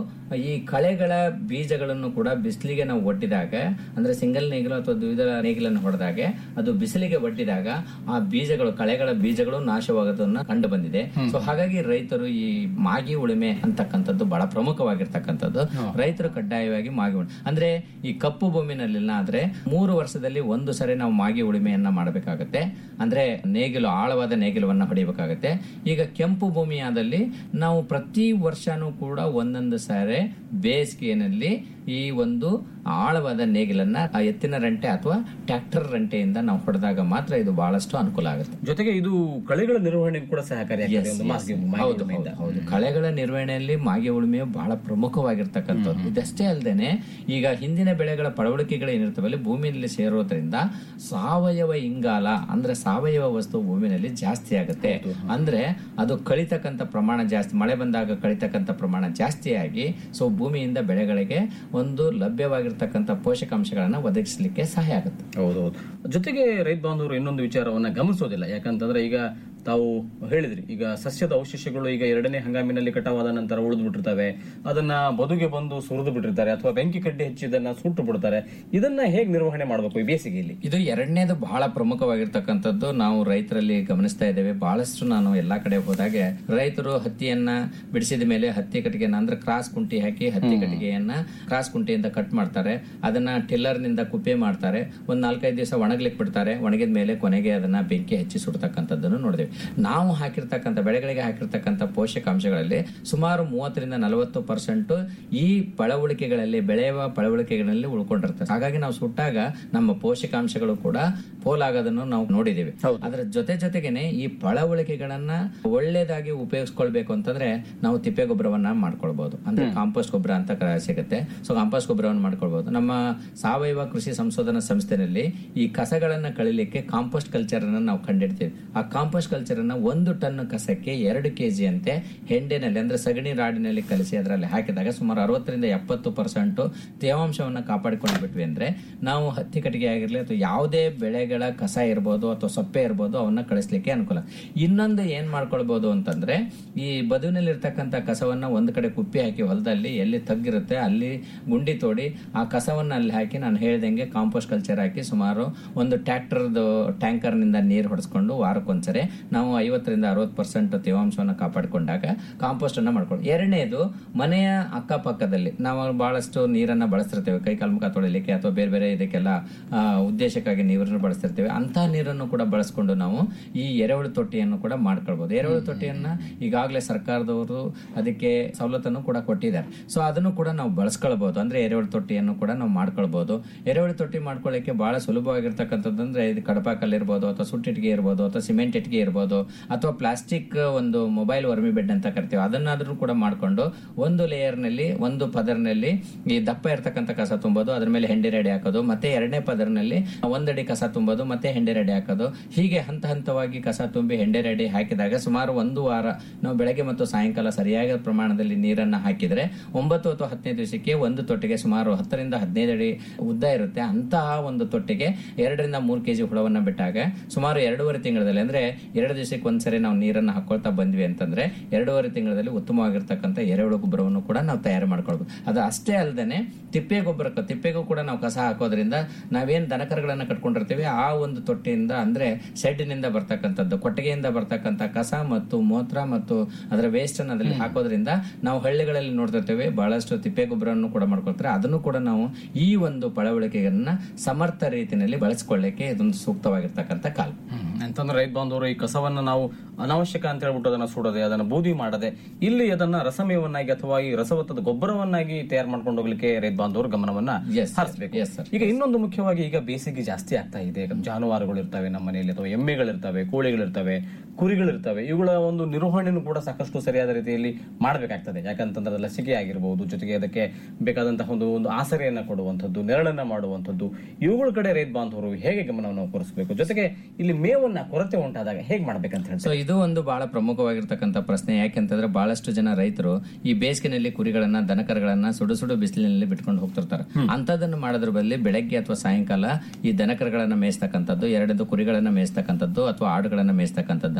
ಈ ಕಳೆಗಳ ಬೀಜಗಳನ್ನು ಕೂಡ ಬಿಸಿಲಿಗೆ ನಾವು ಒಡ್ಡಿದಾಗ ಅಂದ್ರೆ ಸಿಂಗಲ್ ನೇಗಿಲು ಅಥವಾ ದ್ವಿದಳ ನೇಗಿಲನ್ನು ಹೊಡೆದಾಗ ಅದು ಬಿಸಿಲಿಗೆ ಒಡ್ಡಿದಾಗ ಆ ಬೀಜಗಳು ಕಳೆಗಳ ಬೀಜಗಳು ನಾಶವಾಗೋದನ್ನ ಕಂಡು ಬಂದಿದೆ ಸೊ ಹಾಗಾಗಿ ರೈತರು ಈ ಮಾಗಿ ಉಳುಮೆ ಅಂತಕ್ಕಂಥದ್ದು ಬಹಳ ಪ್ರಮುಖವಾಗಿರ್ತಕ್ಕಂಥದ್ದು ರೈತರು ಕಡ್ಡಾಯವಾಗಿ ಮಾಗಿ ಉಳುಮೆ ಅಂದ್ರೆ ಈ ಕಪ್ಪು ಭೂಮಿನಲ್ಲಿಲ್ಲ ಆದ್ರೆ ಮೂರು ವರ್ಷದಲ್ಲಿ ಒಂದು ಸರಿ ನಾವು ಮಾಗಿ ಉಳುಮೆಯನ್ನ ಮಾಡಬೇಕಾಗತ್ತೆ ಅಂದ್ರೆ ನೇಗಿಲು ಆಳವಾದ ನೇಗಿಲವನ್ನ ಹೊಡಿಬೇಕಾಗತ್ತೆ ಈಗ ಕೆಂಪು ಭೂಮಿಯಾದಲ್ಲಿ ನಾವು ಪ್ರತಿ ವರ್ಷನೂ ಕೂಡ ಒಂದೊಂದು ಸಾರಿ ಬೇಸಿಗೆಯಲ್ಲಿ ಈ ಒಂದು ಆಳವಾದ ನೇಗಿಲನ್ನ ಆ ಎತ್ತಿನ ರಂಟೆ ಅಥವಾ ಟ್ರ್ಯಾಕ್ಟರ್ ರಂಟೆಯಿಂದ ನಾವು ಹೊಡೆದಾಗ ಮಾತ್ರ ಇದು ಬಹಳಷ್ಟು ಅನುಕೂಲ ಆಗುತ್ತೆ ಜೊತೆಗೆ ಇದು ಕಳೆಗಳ ನಿರ್ವಹಣೆಗೆ ಕೂಡ ಸಹಕಾರಿಯಾಗಿದೆ Yes, ಒಂದು yes. ಮಾಗಿ- ಮಾಗಿ ಹೌದು, ಉಳುಮೆಯಿಂದ. ಹೌದು, ಹೌದು. ಕಳೆಗಳ ನಿರ್ವಹಣೆಯಲ್ಲಿ ಮಾಗಿ ಉಳುಮೆಯು ಬಹಳ ಪ್ರಮುಖವಾಗಿರ್ತಕ್ಕಂಥದ್ದು ಇದಷ್ಟೇ ಅಲ್ಲದೆ ಈಗ ಹಿಂದಿನ ಬೆಳೆಗಳ ಪಳವಳಿಕೆಗಳು ಏನಿರ್ತವಲ್ಲಿ ಭೂಮಿಯಲ್ಲಿ ಸೇರೋದ್ರಿಂದ ಸಾವಯವ ಇಂಗಾಲ ಅಂದ್ರೆ ಸಾವಯವ ವಸ್ತು ಭೂಮಿನಲ್ಲಿ ಜಾಸ್ತಿ ಆಗುತ್ತೆ ಅಂದ್ರೆ ಅದು ಕಳಿತಕ್ಕಂಥ ಪ್ರಮಾಣ ಜಾಸ್ತಿ ಮಳೆ ಬಂದಾಗ ಕಳಿತಕ್ಕಂಥ ಪ್ರಮಾಣ ಜಾಸ್ತಿಯಾಗಿ ಸೊ ಭೂಮಿಯಿಂದ ಬೆಳೆಗಳಿಗೆ ಒಂದು ಲಭ್ಯವಾಗಿರ್ತಕ್ಕಂಥ ಪೋಷಕಾಂಶಗಳನ್ನ ಒದಗಿಸಲಿಕ್ಕೆ ಸಹಾಯ ಆಗುತ್ತೆ ಹೌದೌದು ಜೊತೆಗೆ ರೈತ ಬಾಂಧವರು ಇನ್ನೊಂದು ವಿಚಾರವನ್ನ ಗಮನಿಸೋದಿಲ್ಲ ಯಾಕಂತಂದ್ರೆ ಈಗ ತಾವು ಹೇಳಿದ್ರಿ ಈಗ ಸಸ್ಯದ ಅವಶೇಷಗಳು ಈಗ ಎರಡನೇ ಹಂಗಾಮಿನಲ್ಲಿ ಕಟಾವಾದ ನಂತರ ಉಳಿದು ಬಿಟ್ಟಿರ್ತವೆ ಅದನ್ನ ಬದುಗೆ ಬಂದು ಸುರಿದು ಬಿಟ್ಟಿರ್ತಾರೆ ಅಥವಾ ಬೆಂಕಿ ಕಡ್ಡಿ ಹಚ್ಚಿ ಇದನ್ನ ಸುಟ್ಟು ಬಿಡ್ತಾರೆ ಇದನ್ನ ಹೇಗ್ ನಿರ್ವಹಣೆ ಮಾಡಬೇಕು ಈ ಬೇಸಿಗೆಯಲ್ಲಿ ಇದು ಎರಡನೇದು ಬಹಳ ಪ್ರಮುಖವಾಗಿರ್ತಕ್ಕಂಥದ್ದು ನಾವು ರೈತರಲ್ಲಿ ಗಮನಿಸ್ತಾ ಇದ್ದೇವೆ ಬಹಳಷ್ಟು ನಾನು ಎಲ್ಲಾ ಕಡೆ ಹೋದಾಗೆ ರೈತರು ಹತ್ತಿಯನ್ನ ಬಿಡಿಸಿದ ಮೇಲೆ ಹತ್ತಿ ಕಟ್ಟಿಗೆಯನ್ನ ಅಂದ್ರೆ ಕ್ರಾಸ್ ಕುಂಟಿ ಹಾಕಿ ಹತ್ತಿ ಕಟ್ಟಿಗೆಯನ್ನ ಕ್ರಾಸ್ ಕುಂಟಿಯಿಂದ ಕಟ್ ಮಾಡ್ತಾರೆ ಅದನ್ನ ಟಿಲ್ಲರ್ ನಿಂದ ಕುಪ್ಪೆ ಮಾಡ್ತಾರೆ ಒಂದ್ ನಾಲ್ಕೈದು ದಿವಸ ಒಣಗ್ಲಿಕ್ಕೆ ಬಿಡ್ತಾರೆ ಒಣಗಿದ ಮೇಲೆ ಕೊನೆಗೆ ಅದನ್ನ ಬೆಂಕಿ ಹಚ್ಚಿ ಸುಡ್ತಕ್ಕಂಥದ್ದನ್ನು ನೋಡಿದೆವು ನಾವು ಹಾಕಿರ್ತಕ್ಕಂಥ ಬೆಳೆಗಳಿಗೆ ಹಾಕಿರ್ತಕ್ಕಂಥ ಪೋಷಕಾಂಶಗಳಲ್ಲಿ ಸುಮಾರು ಮೂವತ್ತರಿಂದ ನಲವತ್ತು ಪರ್ಸೆಂಟ್ ಈ ಪಳವಳಿಕೆಗಳಲ್ಲಿ ಬೆಳೆಯುವ ಪಳವಳಿಕೆಗಳಲ್ಲಿ ಉಳ್ಕೊಂಡಿರ್ತದೆ ಹಾಗಾಗಿ ನಾವು ಸುಟ್ಟಾಗ ನಮ್ಮ ಪೋಷಕಾಂಶಗಳು ಕೂಡ ಪೋಲಾಗೋದನ್ನು ನಾವು ನೋಡಿದೀವಿ ಅದರ ಜೊತೆ ಜೊತೆಗೇನೆ ಈ ಪಳವಳಿಕೆಗಳನ್ನ ಒಳ್ಳೇದಾಗಿ ಉಪಯೋಗಿಸ್ಕೊಳ್ಬೇಕು ಅಂತಂದ್ರೆ ನಾವು ತಿಪ್ಪೆ ಗೊಬ್ಬರವನ್ನ ಮಾಡ್ಕೊಳ್ಬಹುದು ಅಂದ್ರೆ ಕಾಂಪೋಸ್ಟ್ ಗೊಬ್ಬರ ಅಂತ ಕ- ಸಿಗುತ್ತೆ ಸೊ ಕಾಂಪೋಸ್ಟ್ ಗೊಬ್ಬರವನ್ನು ಮಾಡ್ಕೊಳ್ಬಹುದು ನಮ್ಮ ಸಾವಯವ ಕೃಷಿ ಸಂಶೋಧನಾ ಸಂಸ್ಥೆನಲ್ಲಿ ಈ ಕಸಗಳನ್ನ ಕಳಿಲಿಕ್ಕೆ ಕಾಂಪೋಸ್ಟ್ ಕಲ್ಚರ್ ಅನ್ನ ನಾವು ಕಂಡಿಡ್ತೀವಿ ಆ ಕಾಂಪೋಸ್ಟ್ ಕಲ್ಚರ್ ಅನ್ನ ಒಂದು ಟನ್ ಕಸಕ್ಕೆ ಎರಡು ಕೆಜಿ ಅಂತೆ ಹೆಂಡಿನಲ್ಲಿ ಅಂದ್ರೆ ಸಗಣಿ ರಾಡಿನಲ್ಲಿ ಕಲಿಸಿ ಅದರಲ್ಲಿ ಹಾಕಿದಾಗ ಸುಮಾರು ಅರವತ್ತರಿಂದ ಎಪ್ಪತ್ತು ಪರ್ಸೆಂಟ್ ತೇವಾಂಶವನ್ನ ಕಾಪಾಡಿಕೊಂಡು ಬಿಟ್ವಿ ಅಂದ್ರೆ ನಾವು ಹತ್ತಿ ಕಟ್ಟಿಗೆ ಆಗಿರ್ಲಿ ಅಥವಾ ಯಾವುದೇ ಬೆಳೆಗಳ ಕಸ ಇರ್ಬೋದು ಅಥವಾ ಸೊಪ್ಪೆ ಇರ್ಬೋದು ಅವನ್ನ ಕಳಿಸ್ಲಿಕ್ಕೆ ಅನುಕೂಲ ಇನ್ನೊಂದು ಏನ್ ಮಾಡ್ಕೊಳ್ಬಹುದು ಅಂತಂದ್ರೆ ಈ ಬದುವಿನಲ್ಲಿ ಇರ್ತಕ್ಕಂಥ ಕಸವನ್ನ ಒಂದ್ ಕಡೆ ಕುಪ್ಪಿ ಹಾಕಿ ಹೊಲದಲ್ಲಿ ಎಲ್ಲಿ ತಗ್ಗಿರುತ್ತೆ ಅಲ್ಲಿ ಗುಂಡಿ ತೋಡಿ ಆ ಕಸವನ್ನ ಅಲ್ಲಿ ಹಾಕಿ ನಾನು ಹೇಳ್ದಂಗೆ ಕಾಂಪೋಸ್ಟ್ ಕಲ್ಚರ್ ಹಾಕಿ ಸುಮಾರು ಒಂದು ಟ್ರ್ಯಾಕ್ಟರ್ದು ಟ್ಯಾಂಕರ್ ನಿಂದ ನೀರು ಹೊಡೆಸ್ಕೊಂಡು ವಾರಕ್ಕೊಂದ್ಸರಿ ನಾವು ಐವತ್ತರಿಂದ ಅರವತ್ತು ಪರ್ಸೆಂಟ್ ತೇವಾಂಶವನ್ನು ಕಾಪಾಡಿಕೊಂಡಾಗ ಕಾಂಪೋಸ್ಟ್ ಅನ್ನ ಮಾಡ್ಕೊಂಡು ಎರಡನೇದು ಮನೆಯ ಅಕ್ಕಪಕ್ಕದಲ್ಲಿ ನಾವು ಬಹಳಷ್ಟು ನೀರನ್ನ ಬಳಸ್ತಿರ್ತೇವೆ ಕೈ ಕಾಲು ಮುಖ ತೊಳಿಲಿಕ್ಕೆ ಅಥವಾ ಬೇರೆ ಬೇರೆ ಇದಕ್ಕೆಲ್ಲ ಆ, ಉದ್ದೇಶಕ್ಕಾಗಿ ನೀರನ್ನು ಬಳಸ್ತಿರ್ತೇವೆ ಅಂತ ನೀರನ್ನು ಕೂಡ ಬಳಸ್ಕೊಂಡು ನಾವು ಈ ಎರೆಹುಳು ತೊಟ್ಟಿಯನ್ನು ಕೂಡ ಮಾಡ್ಕೊಳ್ಬಹುದು ಎರೆಹುಳು ತೊಟ್ಟಿಯನ್ನ ಈಗಾಗಲೇ ಸರ್ಕಾರದವರು ಅದಕ್ಕೆ ಸವಲತ್ತನ್ನು ಕೂಡ ಕೊಟ್ಟಿದ್ದಾರೆ ಸೊ ಅದನ್ನು ಕೂಡ ನಾವು ಬಳಸ್ಕೊಳ್ಬಹುದು ಅಂದ್ರೆ ಎರೆಹುಳು ತೊಟ್ಟಿಯನ್ನು ಕೂಡ ನಾವು ಮಾಡ್ಕೊಳ್ಬಹುದು ಎರೆಹುಳು ತೊಟ್ಟಿ ಮಾಡ್ಕೊಳ್ಳಿಕ್ಕೆ ಬಹಳ ಸುಲಭವಾಗಿರ್ತಕ್ಕಂಥದ್ದು ಅಂದ್ರೆ ಇದು ಕಡಪ ಕಲ್ಲು ಇರ್ಬೋದು ಅಥವಾ ಸುಟ್ಟಿಟ್ಟಿಗೆ ಇರ್ಬೋದು ಅಥವಾ ಸಿಮೆಂಟ್ ಇಟ್ಟಿಗೆ ಇರ್ಬೋದು ಅಥವಾ ಪ್ಲಾಸ್ಟಿಕ್ ಒಂದು ಮೊಬೈಲ್ ವರ್ಮಿ ಬೆಡ್ ಅಂತ ಕರಿತೀವಿ ಅದನ್ನಾದ್ರೂ ಕೂಡ ಮಾಡ್ಕೊಂಡು ಒಂದು ಲೇಯರ್ ನಲ್ಲಿ ಒಂದು ಪದರ್ನಲ್ಲಿ ಈ ದಪ್ಪ ಇರ್ತಕ್ಕಂಥ ಕಸ ತುಂಬೋದು ಅದ್ರ ಮೇಲೆ ಹೆಂಡಿ ರೆಡಿ ಹಾಕೋದು ಮತ್ತೆ ಎರಡನೇ ಪದರ್ನಲ್ಲಿ ಒಂದಡಿ ಕಸ ತುಂಬೋದು ಮತ್ತೆ ಹೆಂಡಿ ರೆಡಿ ಹಾಕೋದು ಹೀಗೆ ಹಂತ ಹಂತವಾಗಿ ಕಸ ತುಂಬಿ ಹೆಂಡೆ ರೆಡಿ ಹಾಕಿದಾಗ ಸುಮಾರು ಒಂದು ವಾರ ನಾವು ಬೆಳಗ್ಗೆ ಮತ್ತು ಸಾಯಂಕಾಲ ಸರಿಯಾದ ಪ್ರಮಾಣದಲ್ಲಿ ನೀರನ್ನ ಹಾಕಿದ್ರೆ ಒಂಬತ್ತು ಅಥವಾ ಹತ್ತನೇ ದಿವಸಕ್ಕೆ ಒಂದು ತೊಟ್ಟಿಗೆ ಸುಮಾರು ಹತ್ತರಿಂದ ಹದಿನೈದು ಅಡಿ ಉದ್ದ ಇರುತ್ತೆ ಅಂತಹ ಒಂದು ತೊಟ್ಟಿಗೆ ಎರಡರಿಂದ ಮೂರು ಕೆಜಿ ಹುಳವನ್ನ ಬಿಟ್ಟಾಗ ಸುಮಾರು ಎರಡೂವರೆ ತಿಂಗಳಲ್ಲಿ ಅಂದ್ರೆ ಎರಡು ದಿವಸಕ್ಕೆ ಒಂದ್ಸರಿ ನಾವು ನೀರನ್ನ ಹಾಕೊಳ್ತಾ ಬಂದ್ವಿ ಅಂತಂದ್ರೆ ಎರಡೂವರೆ ತಿಂಗಳಲ್ಲಿ ಉತ್ತಮವಾಗಿರ್ತಕ್ಕಂಥ ಎರೆಹುಳು ಗೊಬ್ಬರವನ್ನು ಕೂಡ ನಾವು ತಯಾರು ಮಾಡ್ಕೊಳ್ಬೋದು ಅದು ಅಷ್ಟೇ ಅಲ್ಲದೆ ತಿಪ್ಪೆ ಗೊಬ್ಬರಕ್ಕೆ ತಿಪ್ಪೆಗೂ ಕೂಡ ನಾವು ಕಸ ಹಾಕೋದ್ರಿಂದ ನಾವೇನ್ ದನಕರಗಳನ್ನ ಕಟ್ಕೊಂಡಿರ್ತೀವಿ ಆ ಒಂದು ತೊಟ್ಟಿಯಿಂದ ಅಂದ್ರೆ ಶೆಡ್ನಿಂದ ಬರ್ತಕ್ಕಂಥದ್ದು ಕೊಟ್ಟಿಗೆಯಿಂದ ಬರ್ತಕ್ಕಂಥ ಕಸ ಮತ್ತು ಮೂತ್ರ ಮತ್ತು ಅದರ ವೇಸ್ಟ್ ಅನ್ನ ಅದರಲ್ಲಿ ಹಾಕೋದ್ರಿಂದ ನಾವು ಹಳ್ಳಿಗಳಲ್ಲಿ ನೋಡ್ತಿರ್ತೇವೆ ಬಹಳಷ್ಟು ತಿಪ್ಪೆ ಗೊಬ್ಬರವನ್ನು ಕೂಡ ಮಾಡ್ಕೊಳ್ತಾರೆ ಅದನ್ನು ಕೂಡ ನಾವು ಈ ಒಂದು ಪಳವಳಿಕೆಯನ್ನ ಸಮರ್ಥ ರೀತಿಯಲ್ಲಿ ಬಳಸ್ಕೊಳ್ಳಿಕ್ಕೆ ಇದೊಂದು ಸೂಕ್ತವಾಗಿರ್ತಕ್ಕಂಥ ಕಾಲ ಅಂತಂದ್ರೆ ರೈತ ಬಾಂಧವರು ಈ ಕಸವನ್ನ ನಾವು ಅನಾವಶ್ಯಕ ಅಂತ ಹೇಳ್ಬಿಟ್ಟು ಅದನ್ನ ಸುಡದೆ ಅದನ್ನ ಬೂದಿ ಮಾಡದೆ ಇಲ್ಲಿ ಅದನ್ನ ರಸಮಯವನ್ನಾಗಿ ಅಥವಾ ಈ ರಸವತ್ತದ ಗೊಬ್ಬರವನ್ನಾಗಿ ತಯಾರು ಮಾಡ್ಕೊಂಡು ಹೋಗ್ಲಿಕ್ಕೆ ರೈತ ಬಾಂಧವರು ಗಮನವನ್ನ Yes, sir. ಹರಿಸಬೇಕು Yes, sir. ಈಗ ಇನ್ನೊಂದು ಮುಖ್ಯವಾಗಿ ಈಗ ಬೇಸಿಗೆ ಜಾಸ್ತಿ ಆಗ್ತಾ ಇದೆ ಜಾನುವಾರುಗಳು ಇರ್ತವೆ ನಮ್ಮ ಮನೆಯಲ್ಲಿ ಅಥವಾ ಎಮ್ಮೆಗಳಿರ್ತವೆ ಕೋಳಿಗಳಿರ್ತವೆ ಕುರಿಗಳಿರ್ತವೆ ಇವುಗಳ ಒಂದು ನಿರ್ವಹಣೆನೂ ಕೂಡ ಸಾಕಷ್ಟು ಸರಿಯಾದ ರೀತಿಯಲ್ಲಿ ಮಾಡಬೇಕಾಗ್ತದೆ ಯಾಕಂತಂದ್ರೆ ಅದು ಲಸಿಕೆ ಆಗಿರಬಹುದು ಜೊತೆಗೆ ಅದಕ್ಕೆ ಬೇಕಾದಂತಹ ಒಂದು ಒಂದು ಆಸರೆಯನ್ನ ಕೊಡುವಂಥದ್ದು ನೆರಳನ್ನ ಮಾಡುವಂಥದ್ದು ಇವುಗಳ ಕಡೆ ರೈತ ಬಾಂಧವರು ಹೇಗೆ ಗಮನವನ್ನು ಕೊರಿಸಬೇಕು ಜೊತೆಗೆ ಇಲ್ಲಿ ಮೇವನ್ನ ಕೊರತೆ ಉಂಟಾದಾಗ ಹೇಗೆ ಮಾಡ್ಬೇಕಂತ ಹೇಳಿ ಸೊ ಇದು ಒಂದು ಬಹಳ ಪ್ರಮುಖವಾಗಿರ್ತಕ್ಕಂಥ ಪ್ರಶ್ನೆ ಯಾಕೆಂತಂದ್ರೆ ಬಹಳಷ್ಟು ಜನ ರೈತರು ಈ ಬೇಸಿಗೆನಲ್ಲಿ ಕುರಿಗಳನ್ನ ದನಕರಗಳನ್ನ ಸುಡು ಸುಡು ಬಿಸಿಲಿನಲ್ಲಿ ಬಿಟ್ಕೊಂಡು ಹೋಗ್ತಿರ್ತಾರೆ ಅಂತದನ್ನು ಮಾಡೋದ್ರ ಬದಲಿ ಬೆಳಗ್ಗೆ ಅಥವಾ ಸಾಯಂಕಾಲ ಈ ದನಕರಗಳನ್ನ ಮೇಯಿಸ್ತಕ್ಕಂಥದ್ದು ಎರಡದು ಕುರಿಗಳನ್ನ ಮೇಯಿಸ್ತಕ್ಕಂಥದ್ದು ಅಥವಾ ಆಡುಗಳನ್ನ ಮೇಯಿಸ್ತಕ್ಕಂಥದ್ದನ್ನ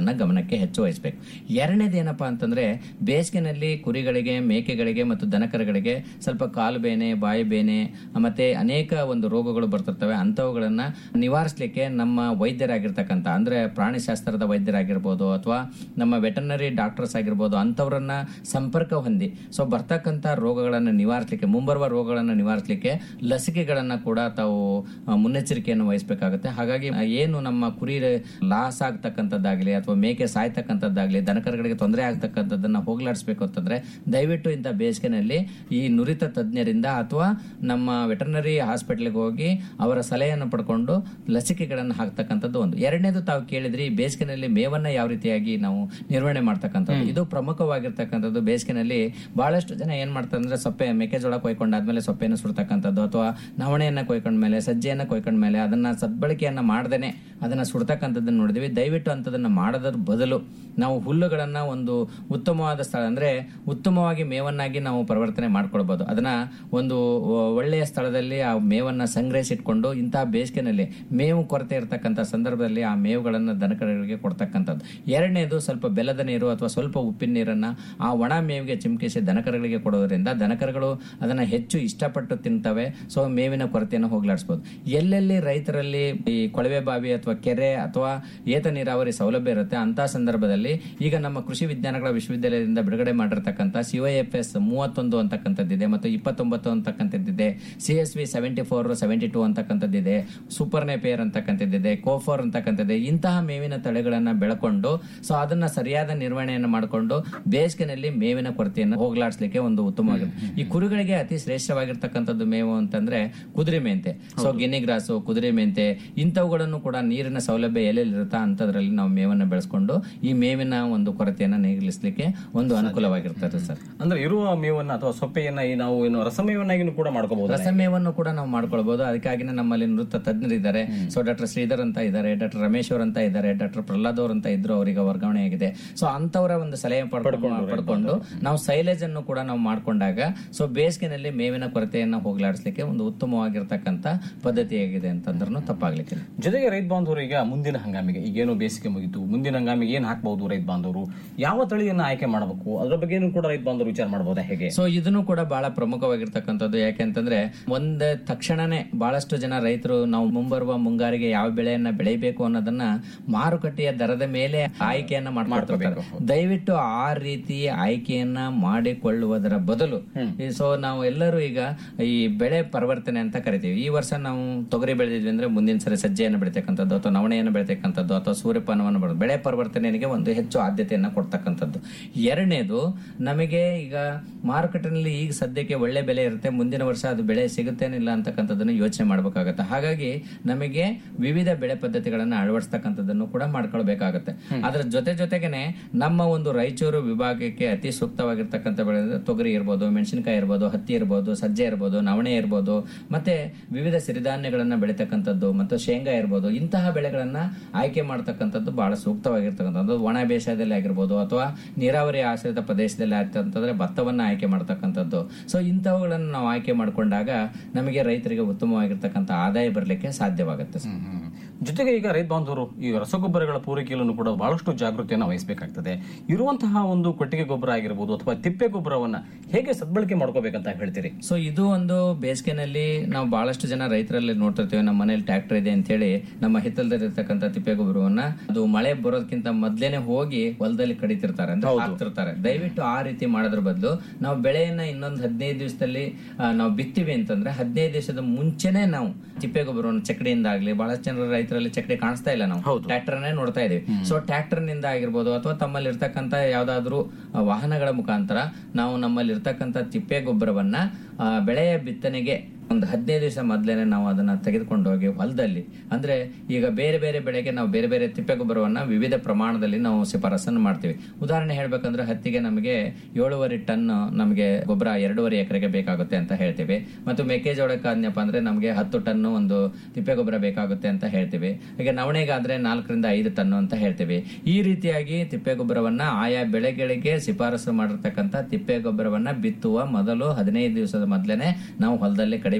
ಅಂತಕ್ಕಂಥದ್ದನ್ನ ಗಮನಕ್ಕೆ ಹೆಚ್ಚು ವಹಿಸಬೇಕು ಎರಡನೇದು ಏನಪ್ಪಾ ಅಂತಂದ್ರೆ ಬೇಸಿಗೆನಲ್ಲಿ ಕುರಿಗಳಿಗೆ ಮೇಕೆಗಳಿಗೆ ಮತ್ತು ದನಕರಗಳಿಗೆ ಸ್ವಲ್ಪ ಕಾಲು ಬೇನೆ ಬಾಯಿ ಬೇನೆ ಮತ್ತೆ ಅನೇಕ ಒಂದು ರೋಗಗಳು ಬರ್ತಿರ್ತವೆ ಅಂತವುಗಳನ್ನ ನಿವಾರಿಸಲಿಕ್ಕೆ ನಮ್ಮ ವೈದ್ಯರಾಗಿರ್ತಕ್ಕಂಥ ಅಂದ್ರೆ ಪ್ರಾಣಿಶಾಸ್ತ್ರದ ವೈದ್ಯರಾಗಿರ್ಬೋದು ಅಥವಾ ನಮ್ಮ ವೆಟರ್ನರಿ ಡಾಕ್ಟರ್ಸ್ ಆಗಿರ್ಬೋದು ಅಂತವರನ್ನ ಸಂಪರ್ಕ ಹೊಂದಿ ಸೊ ಬರ್ತಕ್ಕಂಥ ರೋಗಗಳನ್ನು ನಿವಾರಿಸಲಿಕ್ಕೆ ಮುಂಬರುವ ರೋಗಗಳನ್ನು ನಿವಾರಿಸಲಿಕ್ಕೆ ಲಸಿಕೆಗಳನ್ನ ಕೂಡ ತಾವು ಆ, ಮುನ್ನೆಚ್ಚರಿಕೆಯನ್ನು ವಹಿಸಬೇಕಾಗುತ್ತೆ ಹಾಗಾಗಿ ಆ, ಏನು ನಮ್ಮ ಕುರಿ ಲಾಸ್ ಆಗ್ತಕ್ಕಂಥದ್ದಾಗಲಿ ಅಥವಾ ಮೇಕೆ ಸಾಯ್ತಕ್ಕಂಥದ್ದಾಗಲಿ ದನಕರುಗಳಿಗೆ ತೊಂದರೆ ಆಗ್ತಕ್ಕಂಥದ್ದನ್ನ ಹೋಗ್ಲಾಡಿಸ್ಬೇಕು ಅಂತಂದ್ರೆ ದಯವಿಟ್ಟು ಇಂಥ ಬೇಸಿಗೆನಲ್ಲಿ ಈ ನುರಿತ ತಜ್ಞರಿಂದ ಅಥವಾ ನಮ್ಮ ವೆಟರ್ನರಿ ಹಾಸ್ಪಿಟಲ್ಗೆ ಹೋಗಿ ಅವರ ಸಲಹೆಯನ್ನು ಪಡ್ಕೊಂಡು ಲಸಿಕೆಗಳನ್ನು ಹಾಕ್ತಕ್ಕಂಥದ್ದು ಒಂದು ಎರಡನೇದು ತಾವು ಕೇಳಿದ್ರಿ ಈ ಬೇಸಿಗೆನಲ್ಲಿ ಮೇವನ್ನ ಯಾವ ರೀತಿಯಾಗಿ ನಾವು ನಿರ್ವಹಣೆ ಮಾಡ್ತಕ್ಕಂಥದ್ದು ಇದು ಪ್ರಮುಖವಾಗಿರ್ತಕ್ಕಂಥದ್ದು ಬೇಸಿಗೆನಲ್ಲಿ ಬಹಳಷ್ಟು ಜನ ಏನ್ ಮಾಡ್ತಾರೆ ಅಂದ್ರೆ ಸೊಪ್ಪೆ ಮೆಕ್ಕೆಜೋಳ ಕೊಯ್ಕೊಂಡಾದ್ಮೇಲೆ ಸೊಪ್ಪೆಯನ್ನು ಸುಡ್ತಕ್ಕಂಥದ್ದು ಅಥವಾ ನವಣೆಯನ್ನ ಕೊಯ್ಕೊಂಡ್ಮೇಲೆ ಸಜ್ಜೆಯನ್ನ ಕೊಯ್ಕೊಂಡ್ಮೇಲೆ ಅದನ್ನ ಸದ್ಬಳಕೆಯನ್ನ ಮಾಡ್ದೇನೆ ಅದನ್ನ ಸುಡ್ತಕ್ಕಂಥದ್ದನ್ನ ನೋಡಿದ್ವಿ ದಯವಿಟ್ಟು ಅಂತದನ್ನ ಮಾಡೋದ್ರ ಬದಲು ನಾವು ಹುಲ್ಲುಗಳನ್ನ ಒಂದು ಉತ್ತಮವಾದ ಸ್ಥಳ ಅಂದ್ರೆ ಉತ್ತಮವಾಗಿ ಮೇವನ್ನಾಗಿ ನಾವು ಪರಿವರ್ತನೆ ಮಾಡ್ಕೊಳ್ಬಹುದು ಅದನ್ನ ಒಂದು ಒ- ಒಳ್ಳೆಯ ಸ್ಥಳದಲ್ಲಿ ಆ ಮೇವನ್ನ ಸಂಗ್ರಹಿಸಿಟ್ಕೊಂಡು ಇಂತಹ ಬೇಸಿಗೆನಲ್ಲಿ ಮೇವು ಕೊರತೆ ಇರತಕ್ಕಂಥ ಸಂದರ್ಭದಲ್ಲಿ ಆ ಮೇವುಗಳನ್ನ ದನಕರುಗಳಿಗೆ ಕೊಡ್ತಕ್ಕಂಥದ್ದು ಎರಡನೇದು ಸ್ವಲ್ಪ ಬೆಲ್ಲದ ನೀರು ಅಥವಾ ಸ್ವಲ್ಪ ಉಪ್ಪಿನ ನೀರನ್ನ ಆ ಒಣ ಮೇವಿಗೆ ಚಿಮುಕಿಸಿ ದನಕರುಗಳಿಗೆ ಕೊಡೋದ್ರಿಂದ ದನಕರುಗಳು ಅದನ್ನ ಹೆಚ್ಚು ಇಷ್ಟಪಟ್ಟು ತಿಂತವೆ ಸೊ ಮೇವಿನ ಕೊರತೆಯನ್ನು ಹೋಗ್ಲಾಡಿಸಬಹುದು ಎಲ್ಲೆಲ್ಲಿ ರೈತರಲ್ಲಿ ಈ ಕೊಳವೆ ಬಾವಿ ಅಥವಾ ಕೆರೆ ಅಥವಾ ಏತ ನೀರಾವರಿ ಸೌಲಭ್ಯ ಇರುತ್ತೆ ಅಂತ ಸಂದರ್ಭದಲ್ಲಿ ಈಗ ನಮ್ಮ ಕೃಷಿ ವಿಜ್ಞಾನಗಳ ವಿಶ್ವವಿದ್ಯಾಲಯದಿಂದ ಬಿಡುಗಡೆ ಮಾಡಿರ್ತಕ್ಕಂಥ ಸಿಒಎಫ್ ಎಸ್ ಮೂವತ್ತೊಂದು ಅಂತಕ್ಕಂಥದ್ದಿದೆ ಮತ್ತು ಇಪ್ಪತ್ತೊಂಬತ್ತು ಅಂತಕ್ಕಂಥದ್ದಿದೆ C S V seventy four seventy two ಅಂತಕ್ಕಂಥದ್ದಿದೆ ಸೂಪರ್ ನೇಪೇರ್ ಅಂತಕ್ಕಂಥದ್ದಿದೆ ಕೋಫೋರ್ ಅಂತಕ್ಕಂಥದ್ದಿದೆ ಇಂತಹ ಮೇವಿನ ತಳಿಗಳನ್ನ ಬೆಳ್ಕೊಂಡು ಸೊ ಅದನ್ನ ಸರಿಯಾದ ನಿರ್ವಹಣೆಯನ್ನು ಮಾಡಿಕೊಂಡು ಬೇಸಿಗೆನಲ್ಲಿ ಮೇವಿನ ಕೊರತೆಯನ್ನು ಹೋಗ್ಲಾಡಿಸ್ಲಿಕ್ಕೆ ಒಂದು ಉತ್ತಮವಾಗಿದೆ ಈ ಕುರಿಗಳಿಗೆ ಅತಿ ಶ್ರೇಷ್ಠವಾಗಿರ್ತಕ್ಕಂಥದ್ದು ಮೇವು ಅಂತಂದ್ರೆ ಕುದುರೆ ಮೆಂತೆ ಸೊ ಗಿನಿ ಗ್ರಾಸು ಕುದುರೆ ಮೆಂತೆ ಇಂಥವುಗಳನ್ನು ಕೂಡ ನೀರಿನ ಸೌಲಭ್ಯ ಎಲ್ಲೆಲ್ಲಿ ಇರುತ್ತಾ ಅಂತದ್ರಲ್ಲಿ ನಾವು ಮೇವನ್ನ ಬೆಳೆಸ್ಕೊಂಡು ಈ ಮೇವಿನ ಒಂದು ಕೊರತೆಯನ್ನ ನೀಗಿಸಲಿಕ್ಕೆ ಒಂದು ಅನುಕೂಲವಾಗಿರ್ತದೆ ಸರ್ ಅಂದ್ರೆ ಇರುವ ಮೇವನ್ನ ಅಥವಾ ಸೊಪ್ಪೆಯನ್ನ ಈ ನಾವು ಏನು ರಸಮೇವನ್ನಾಗಿನೂ ಕೂಡ ಮಾಡ್ಕೋಬಹುದು ರಸಮೇವನ್ನು ಕೂಡ ನಾವು ಮಾಡ್ಕೊಳ್ಬಹುದು ಅದಕ್ಕಾಗಿನೇ ನಮ್ಮಲ್ಲಿ ನೃತ್ಯ ತಜ್ಞರಿದ್ದಾರೆ ಸೊ ಡಾಕ್ಟರ್ ಶ್ರೀಧರ್ ಅಂತ ಇದ್ದಾರೆ ಡಾಕ್ಟರ್ ರಮೇಶ್ ಅವ್ರ ಅಂತ ಇದ್ದಾರೆ ಡಾಕ್ಟರ್ ಪ್ರಹ್ಲಾದ್ ಅವ್ರ ಅಂತ ಇದ್ರು ಅವರಿಗೆ ವರ್ಗಾವಣೆ ಆಗಿದೆ ಸೊ ಅಂತವರ ಒಂದು ಸಲಹೆ ಪಡ್ಕೊಂಡು ಪಡ್ಕೊಂಡು ನಾವು ಸೈಲೇಜ್ ಅನ್ನು ಕೂಡ ನಾವು ಮಾಡ್ಕೊಂಡಾಗ ಸೊ ಬೇಸಿಗೆನಲ್ಲಿ ಮೇವಿನ ಕೊರತೆಯನ್ನ ಹೋಗ್ಲಾಡಿಸ್ಲಿಕ್ಕೆ ಒಂದು ಉತ್ತಮವಾಗಿರ್ತಕ್ಕಂಥ ಪದ್ಧತಿಯಾಗಿದೆ ಅಂತಂದ್ರೂ ತಪ್ಪಾಗ್ಲಿಕ್ಕೆ ಜೊತೆಗೆ ರೈತ ಬಾಂಧವರು ಈಗ ಮುಂದಿನ ಹಂಗಾಮಿಗೆ ಈಗೇನು ಬೇಸಿಗೆ ಮುಗಿತು ಮುಂದಿನ ಹಂಗಾಮಿಗೆ ಏನ್ ಹಾಕಬಹುದು ರೈತ ಬಾಂಧವರು ಯಾವ ತಳಿಯನ್ನ ಆಯ್ಕೆ ಮಾಡಬೇಕು ಅದರ ಬಗ್ಗೆನೂ ಕೂಡ ರೈತ ಬಾಂಧವರು ವಿಚಾರ ಮಾಡಬಹುದಾ ಹೇಗೆ ಸೊ ಇದನ್ನು ಕೂಡ ಬಹಳ ಪ್ರಮುಖವಾಗಿರ್ತಕ್ಕಂಥದ್ದು ಯಾಕೆಂತಂದ್ರೆ ಒಂದ್ ತಕ್ಷಣನೇ ಬಹಳಷ್ಟು ಜನ ರೈತರು ನಾವು ಮುಂಬರುವ ಮುಂಗಾರಿಗೆ ಯಾವ ಬೆಳೆಯನ್ನ ಬೆಳಿಬೇಕು ಅನ್ನೋದನ್ನ ಮಾರುಕಟ್ಟೆಯ ದರದ ಮೇಲೆ ಆಯ್ಕೆಯನ್ನ ಮಾಡ್ಕೊಳ್ತಾರೆ ದಯವಿಟ್ಟು ಆ ರೀತಿ ಆಯ್ಕೆಯನ್ನ ಮಾಡಿಕೊಳ್ಳುವುದರ ಬದಲು ಸೊ ನಾವು ಎಲ್ಲರೂ ಈಗ ಈ ಬೆಳೆ ಪರಿವರ್ತನೆ ಅಂತ ಕರಿತೀವಿ ಈ ವರ್ಷ ನಾವು ತೊಗರಿ ಬೆಳೆದಿದ್ವಿ ಅಂದ್ರೆ ಮುಂದಿನ ಸರಿ ಸಜ್ಜೆಯನ್ನು ಬೆಳಿತಕ್ಕಂಥದ್ದು ಅಥವಾ ನವಣೆಯನ್ನು ಬೆಳಿತಕ್ಕಂಥದ್ದು ಅಥವಾ ಸೂರ್ಯಪಾನವನ್ನು ಬೆಳೆ ಬೆಳೆ ಪರಿವರ್ತನೆಗೆ ಒಂದು ಹೆಚ್ಚು ಆದ್ಯತೆಯನ್ನ ಕೊಡ್ತಕ್ಕಂಥದ್ದು ಎರಡನೇದು ನಮಗೆ ಈಗ ಮಾರುಕಟ್ಟೆನಲ್ಲಿ ಈಗ ಸದ್ಯಕ್ಕೆ ಒಳ್ಳೆ ಬೆಲೆ ಇರುತ್ತೆ ಮುಂದಿನ ವರ್ಷ ಅದು ಬೆಳೆ ಸಿಗುತ್ತೇನಿಲ್ಲ ಅಂತಕ್ಕಂಥದ್ದನ್ನು ಯೋಚನೆ ಮಾಡಬೇಕಾಗತ್ತೆ ಹಾಗಾಗಿ ನಮಗೆ ವಿವಿಧ ಬೆಳೆ ಪದ್ಧತಿಗಳನ್ನ ಅಳವಡಿಸ್ತಕ್ಕಂಥದ್ದನ್ನು ಕೂಡ ಮಾಡ್ಕೊಳ್ಬೇಕಾಗತ್ತೆ ಅದರ ಜೊತೆ ಜೊತೆಗೇನೆ ನಮ್ಮ ಒಂದು ರಾಯಚೂರು ವಿಭಾಗಕ್ಕೆ ಅತಿ ಸೂಕ್ತವಾಗಿರ್ತಕ್ಕಂಥ ಬೆಳೆ ಅಂದ್ರೆ ತೊಗರಿ ಇರ್ಬೋದು ಮೆಣಸಿನಕಾಯಿ ಇರ್ಬೋದು ಹತ್ತಿ ಇರ್ಬೋದು ಸಜ್ಜೆ ಇರ್ಬೋದು ನವಣೆ ಇರ್ಬೋದು ಮತ್ತೆ ವಿವಿಧ ಸಿರಿಧಾನ್ಯಗಳನ್ನ ಬೆಳಿತಕ್ಕಂಥದ್ದು ಮತ್ತು ಶೇಂಗಾ ಇರ್ಬೋದು ಇಂತಹ ಬೆಳೆಗಳನ್ನ ಆಯ್ಕೆ ಮಾಡ್ತಕ್ಕಂಥದ್ದು ಬಹಳ ಸೂಕ್ತವಾಗಿರ್ತಕ್ಕಂಥದ್ದು ಒಣ ಬೇಸಾಯದಲ್ಲಿ ಆಗಿರ್ಬೋದು ಅಥವಾ ನೀರಾವರಿ ಆಶ್ರಿತ ಪ್ರದೇಶದಲ್ಲಿ ಅಂತಂದ್ರೆ ಭತ್ತವನ್ನ ಆಯ್ಕೆ ಮಾಡ್ತಕ್ಕಂಥದ್ದು ಸೊ ಇಂಥವುಗಳನ್ನು ನಾವು ಆಯ್ಕೆ ಮಾಡ್ಕೊಂಡಾಗ ನಮಗೆ ರೈತರಿಗೆ ಉತ್ತಮವಾಗಿರ್ತಕ್ಕಂಥ ಆದಾಯ ಬರಲಿಕ್ಕೆ ಸಾಧ್ಯವಾಗುತ್ತೆ ಸರ್. ಜೊತೆಗೆ ಈಗ ರೈತ ಬಾಂಧವರು ಈ ರಸಗೊಬ್ಬರಗಳ ಪೂರೈಕೆಯಲ್ಲೂ ಕೂಡ ಬಹಳಷ್ಟು ಜಾಗೃತಿಯನ್ನು ವಹಿಸಬೇಕಾಗ್ತದೆ ಇರುವಂತಹ ಒಂದು ಕೊಟ್ಟಿಗೆ ಗೊಬ್ಬರ ಆಗಿರ್ಬೋದು ಅಥವಾ ತಿಪ್ಪೆ ಗೊಬ್ಬರವನ್ನ ಹೇಗೆ ಸದ್ಬಳಕೆ ಮಾಡ್ಕೋಬೇಕಂತ ಹೇಳ್ತೀರಿ ಸೊ ಇದು ಒಂದು ಬೇಸಿಗೆನಲ್ಲಿ ನಾವು ಬಹಳಷ್ಟು ಜನ ರೈತರಲ್ಲಿ ನೋಡ್ತಿರ್ತೀವಿ ನಮ್ಮ ಮನೇಲಿ ಟ್ರ್ಯಾಕ್ಟರ್ ಇದೆ ಅಂತ ಹೇಳಿ ನಮ್ಮ ಹಿತ್ತಲದಲ್ಲಿರ್ತಕ್ಕಂಥ ತಿಪ್ಪೆ ಗೊಬ್ಬರವನ್ನ ಅದು ಮಳೆ ಬರೋದಕ್ಕಿಂತ ಮೊದ್ಲೇನೆ ಹೋಗಿ ಹೊಲದಲ್ಲಿ ಕಡಿತಿರ್ತಾರೆ ಅಂತ ಹಾಕ್ತಿರ್ತಾರೆ ದಯವಿಟ್ಟು ಆ ರೀತಿ ಮಾಡೋದ್ರ ಬದಲು ನಾವು ಬೆಳೆಯನ್ನ ಇನ್ನೊಂದು ಹದಿನೈದು ದಿವಸದಲ್ಲಿ ಆ, ನಾವು ಬಿತ್ತೀವಿ ಅಂತಂದ್ರೆ ಹದಿನೈದು ದಿವಸದ ಮುಂಚೆನೆ ನಾವು ತಿಪ್ಪೆ ಗೊಬ್ಬರವನ್ನು ಚಕಡಿಯಿಂದ ಆಗ್ಲಿ ಬಹಳಷ್ಟು ಜನರ ರೈತರಲ್ಲಿ ಚಕಡಿ ಕಾಣಿಸ್ತಾ ಇಲ್ಲ ನಾವು ಟ್ರ್ಯಾಕ್ಟರ್ ಅನ್ನೇ ನೋಡ್ತಾ ಇದೀವಿ ಸೊ ಟ್ರ್ಯಾಕ್ಟರ್ ನಿಂದ ಆಗಿರ್ಬೋದು ಅಥವಾ ತಮ್ಮಲ್ಲಿ ಇರ್ತಕ್ಕಂಥ ಯಾವ್ದಾದ್ರು ಆ, ವಾಹನಗಳ ಮುಖಾಂತರ ನಾವು ನಮ್ಮಲ್ಲಿ ಇರ್ತಕ್ಕಂಥ ತಿಪ್ಪೆ ಗೊಬ್ಬರವನ್ನ ಆ, ಬೆಳೆಯ ಬಿತ್ತನೆಗೆ ಒಂದು ಹದಿನೈದು ದಿವಸ ಮೊದಲೇನೆ ನಾವು ಅದನ್ನ ತೆಗೆದುಕೊಂಡು ಹೋಗಿ ಹೊಲದಲ್ಲಿ ಅಂದ್ರೆ ಈಗ ಬೇರೆ ಬೇರೆ ಬೆಳೆಗೆ ನಾವು ಬೇರೆ ಬೇರೆ ತಿಪ್ಪೆ ಗೊಬ್ಬರವನ್ನ ವಿವಿಧ ಪ್ರಮಾಣದಲ್ಲಿ ನಾವು ಶಿಫಾರಸನ್ನು ಮಾಡ್ತೀವಿ ಉದಾಹರಣೆ ಹೇಳ್ಬೇಕಂದ್ರೆ ಹತ್ತಿಗೆ ನಮಗೆ ಏಳುವರೆ ಟನ್ ನಮಗೆ ಗೊಬ್ಬರ ಎರಡೂವರೆ ಎಕರೆಗೆ ಬೇಕಾಗುತ್ತೆ ಅಂತ ಹೇಳ್ತೀವಿ ಮತ್ತು ಮೆಕ್ಕೆಜೋಳಕ್ಕೆ ಆದ್ನಪ್ಪ ಅಂದ್ರೆ ನಮಗೆ ಹತ್ತು ಟನ್ ಒಂದು ತಿಪ್ಪೆ ಗೊಬ್ಬರ ಬೇಕಾಗುತ್ತೆ ಅಂತ ಹೇಳ್ತೀವಿ ಈಗ ನವಣೆಗಾದ್ರೆ ನಾಲ್ಕರಿಂದ ಐದು ಟನ್ ಅಂತ ಹೇಳ್ತೀವಿ ಈ ರೀತಿಯಾಗಿ ತಿಪ್ಪೆ ಗೊಬ್ಬರವನ್ನ ಆಯಾ ಬೆಳೆಗಳಿಗೆ ಶಿಫಾರಸು ಮಾಡಿರ್ತಕ್ಕಂಥ ತಿಪ್ಪೆ ಗೊಬ್ಬರವನ್ನ ಬಿತ್ತುವ ಮೊದಲು ಹದಿನೈದು ದಿವಸದ ಮೊದಲೇನೆ ನಾವು ಹೊಲದಲ್ಲಿ ಕಡಿಬೇಕು